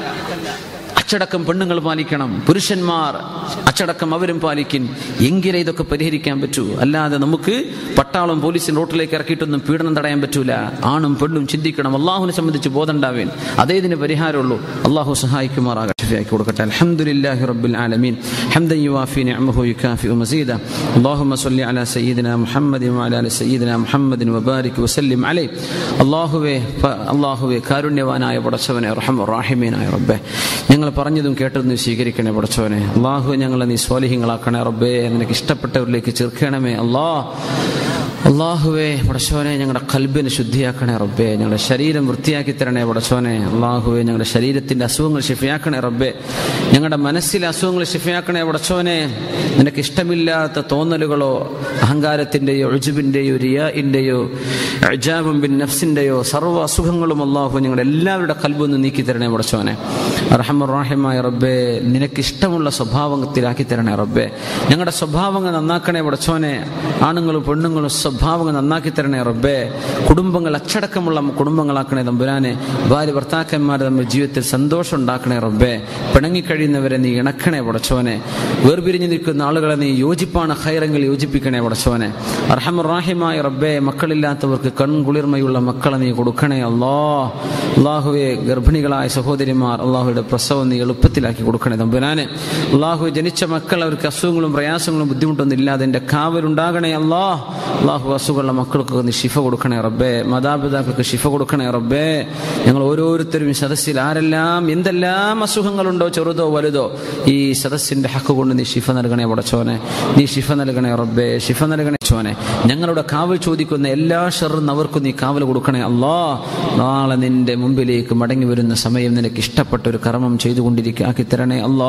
അച്ചടക്കം പെണ്ണുങ്ങൾ പാലിക്കണം പുരുഷന്മാർ അച്ചടക്കം അവരും പാലിക്കും എങ്കിലേ ഇതൊക്കെ പരിഹരിക്കാൻ പറ്റൂ അല്ലാതെ നമുക്ക് പട്ടാളം പോലീസിൻ റോട്ടിലേക്ക് ഇറക്കിയിട്ടൊന്നും പീഡനം തടയാൻ പറ്റൂല ആണും പെണ്ണും ചിന്തിക്കണം അള്ളാഹുവിനെ സംബന്ധിച്ച് ബോധം ഉണ്ടാവേൻ അതേ ഇതിന് പരിഹാരമുള്ളൂ അള്ളാഹു സഹായിക്കുമാറാകട്ടെ ഷഫിയാക്കി കൊടുക്കട്ടെ അൽഹംദുലില്ലാഹി റബ്ബിൽ ആലമീൻ ഹംദൻ യുവാഫി നിഅമഹു യുകാഫി മസീദ اللهم صل على سيدنا محمد وعلى ال سيدنا محمد وبارك وسلم عليه അള്ളാഹുവേ പ- അള്ളാഹുവേ കാരുണ്യവാനായ പടച്ചവനെ റഹം റാഹിമീനായ റബ്ബേ ഞങ്ങൾ പറഞ്ഞതും കേട്ടതും നീ സ്വീകരിക്കണേ പടച്ചവനെ അള്ളാഹു ഞങ്ങളെ നീ സ്വാലിഹ്യങ്ങളാക്കണേ റബ്ബേ നിനക്ക് ഇഷ്ടപ്പെട്ടവരിലേക്ക് ചേർക്കണമേ അള്ളാ അള്ളാഹുവേ പടച്ചോനെ ഞങ്ങളുടെ കൽബിനെ ശുദ്ധിയാക്കണേ റബ്ബേ ഞങ്ങളുടെ ശരീരം വൃത്തിയാക്കി തരണേ പടച്ചോനെ അള്ളാഹുവേ ഞങ്ങളുടെ ശരീരത്തിന്റെ അസുഖങ്ങൾ ഷിഫിയാക്കണേ റബ്ബേ ഞങ്ങളുടെ മനസ്സിലെ അസുഖങ്ങൾ ഷിഫിയാക്കണേ പടച്ചോനെ നിനക്ക് ഇഷ്ടമില്ലാത്ത തോന്നലുകളോ അഹങ്കാരത്തിന്റെയോ ഒഴുജുബിന്റെയോ റിയാഇന്റെയോ അജാബും ബിൻ നഫ്സിന്റെയോ സർവ്വ അസുഖങ്ങളും അള്ളാഹു ഞങ്ങളുടെ എല്ലാവരുടെ കൽബൊന്ന് നീക്കി തരണേ പടച്ചോനെ റഹമുറാഹിമായ റബ്ബേ നിനക്ക് ഇഷ്ടമുള്ള സ്വഭാവത്തിലാക്കി തരണേ റബ്ബേ ഞങ്ങളുടെ സ്വഭാവങ്ങൾ നന്നാക്കണേ പടച്ചോനെ ആണുങ്ങളും പെണ്ണുങ്ങളും സ്വഭാവങ്ങൾ നന്നാക്കി തരണേ റബ്ബേ കുടുംബങ്ങൾ അച്ചടക്കമുള്ള കുടുംബങ്ങളാക്കണേ തമ്പുരാനെ ഭാര്യ ഭർത്താക്കന്മാർ തമ്മിൽ ജീവിതത്തിൽ സന്തോഷം ഉണ്ടാക്കണേ റബ്ബേ പിണങ്ങിക്കഴിയുന്നവരെ നീ ഇണക്കണേ പടച്ചോനെ വേർപിരിഞ്ഞു നിൽക്കുന്ന ആളുകളെ നീ യോജിപ്പാണ് ഹൈറെങ്കിൽ യോജിപ്പിക്കണേ പടച്ചോനെ അർഹമുറാഹിമായ റബ്ബേ മക്കളില്ലാത്തവർക്ക് കൺകുളിർമയുള്ള മക്കളെ നീ കൊടുക്കണേ അല്ലാ അള്ളാഹുവെ ഗർഭിണികളായ സഹോദരിമാർ അള്ളാഹുയുടെ പ്രസവം നീ എളുപ്പത്തിലാക്കി കൊടുക്കണേ തമ്പുരാനെ അള്ളാഹു ജനിച്ച മക്കൾ അവർക്ക് അസുഖങ്ങളും പ്രയാസങ്ങളും ബുദ്ധിമുട്ടൊന്നും ഇല്ലാതെ എൻ്റെ കാവലുണ്ടാകണേ അല്ലാ അള്ളാഹു അസുഖമുള്ള മക്കൾക്ക് നീ ശിഫ കൊടുക്കണേ റബ്ബേ മാതാപിതാക്കൾക്ക് ശിഫ കൊടുക്കണേ റബ്ബേ ഞങ്ങൾ ഓരോരുത്തരും ഈ സദസ്സിൽ ആരെല്ലാം എന്തെല്ലാം അസുഖങ്ങളുണ്ടോ ചെറുതോ വലുതോ ഈ സദസ്സിന്റെ ഹക്ക് കൊണ്ട് നീ ശിഫ നൽകണേ പടച്ചോനെ നീ ശിഫ നൽകണേ റബ്ബേ ശിഫ നൽകണേ ചോനെ ഞങ്ങളുടെ കാവൽ ചോദിക്കുന്ന എല്ലാ ഷെറും അവർക്കും നീ കാവൽ കൊടുക്കണേ അല്ലാ നാളെ നിന്റെ മുമ്പിലേക്ക് മടങ്ങി വരുന്ന സമയം നിനക്ക് ഇഷ്ടപ്പെട്ട ഒരു കർമ്മം ചെയ്തുകൊണ്ടിരിക്കുക ആക്കി തരണേ അല്ലാ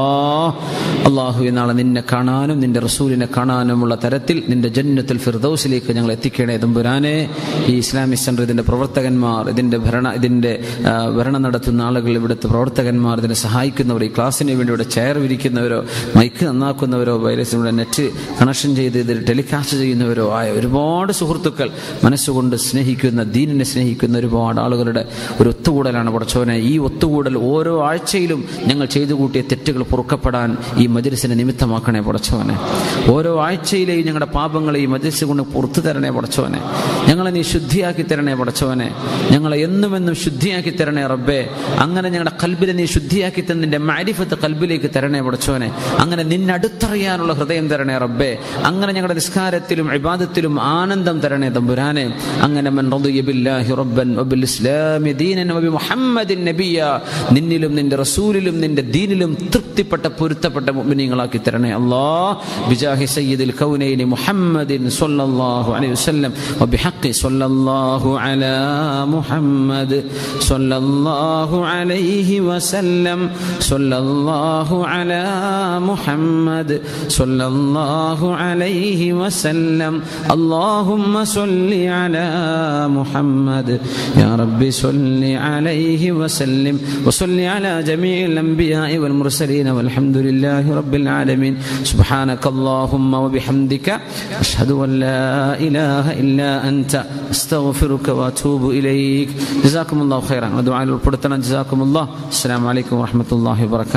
അള്ളാഹു നാളെ നിന്നെ കാണാനും നിന്റെ റസൂലിനെ കാണാനുമുള്ള തരത്തിൽ നിന്റെ ജന്നത്തിൽ ഫിർദൌസിലേക്ക് ഞങ്ങൾ എത്തിക്കണേ തമ്പുരാനെ ഈ ഇസ്ലാമിക് സെന്റർ ഇതിന്റെ പ്രവർത്തകന്മാർ ഇതിന്റെ ഭരണ ഇതിന്റെ ആ, ഭരണം നടത്തുന്ന ആളുകൾ ഇവിടുത്തെ പ്രവർത്തകന്മാർ ഇതിനെ സഹായിക്കുന്നവർ ഈ ക്ലാസ്സിന് വേണ്ടി ഇവിടെ ചെയർ വിരിക്കുന്നവരോ മൈക്ക് നന്നാക്കുന്നവരോ വൈറസിലൂടെ നെറ്റ് കണക്ഷൻ ചെയ്ത് ഇതിൽ ടെലികാസ്റ്റ് ചെയ്യുന്നവരോ ആയ ഒരുപാട് സുഹൃത്തുക്കൾ മനസ്സുകൊണ്ട് സ്നേഹിക്കുന്ന ദീനിനെ സ്നേഹിക്കുന്ന ഒരുപാട് ആളുകളുടെ ഒരു ഒത്തുകൂടലാണ് പടച്ചോനെ ഈ ഒത്തുകൂടൽ ഓരോ ആഴ്ചയിലും ഞങ്ങൾ ചെയ്തു കൂട്ടിയ തെറ്റുകൾ പൊറുക്കപ്പെടാൻ ഈ മജ്ലിസിനെ നിമിത്തമാക്കണേ പടച്ചോനെ ഓരോ ആഴ്ചയിലെയും ഞങ്ങളുടെ പാപങ്ങളെ ഈ മജ്ലിസ് കൊണ്ട് പുറത്തു തരണേ പടച്ചോനെ ഞങ്ങളെ നീ ശുദ്ധിയാക്കി തരണേ പടച്ചോനെ ഞങ്ങളെ എന്നും എന്നും ശുദ്ധിയാക്കി തരണേ റബ്ബേ അങ്ങനെ ഞങ്ങളുടെ കൽബിനെ നീ ശുദ്ധിയാക്കി തന്നിന്റെ മാരിഫത്ത് കൽബിലേക്ക് തരണേ പടച്ചോനെ അങ്ങനെ നിന്നടുത്തറിയാനുള്ള ഹൃദയം തരണേ റബ്ബേ അങ്ങനെ ഞങ്ങളുടെ നിസ്കാരത്തിലും ഇബാദത്തിലും ആനന്ദം തരണേ തമ്പുരാനെ അങ്ങനെ മൻ റളിയ ബില്ലാഹി റബ്ബൻ വബിൽ ഇസ്ലാമി ദീനൻ വബി മുഹമ്മദിൻ നബിയ നിന്നിലും നിന്റെ റസൂലിലും നിന്റെ ദീനിലും തൃപ്തിപ്പെട്ട പൊരുത്തപ്പെട്ട മുഅ്മിനീങ്ങളാക്കി തരണേ അല്ലാഹ് ബിജാഹി സയ്യിദുൽ കൗനൈനി മുഹമ്മദിൻ സ്വല്ലല്ലാഹു അലൈഹി വസല്ലം വബിഹഖി സ്വല്ലല്ലാഹു അലാ മുഹമ്മദ് സ്വല്ലല്ലാഹു അലൈഹി വസല്ലം സ്വല്ലല്ലാഹു അലാ മുഹമ്മദ് സ്വല്ലല്ലാഹു അലൈഹി വസല്ലം اللهم صل على محمد يا رب صل عليه وسلم وصل على جميع الأنبياء والمرسلين والحمد لله رب العالمين سبحانك اللهم وبحمدك أشهد أن لا إله إلا أنت أستغفرك وأتوب إليك جزاكم الله خيرا ودعاء القرطان جزاكم الله السلام عليكم ورحمة الله وبركاته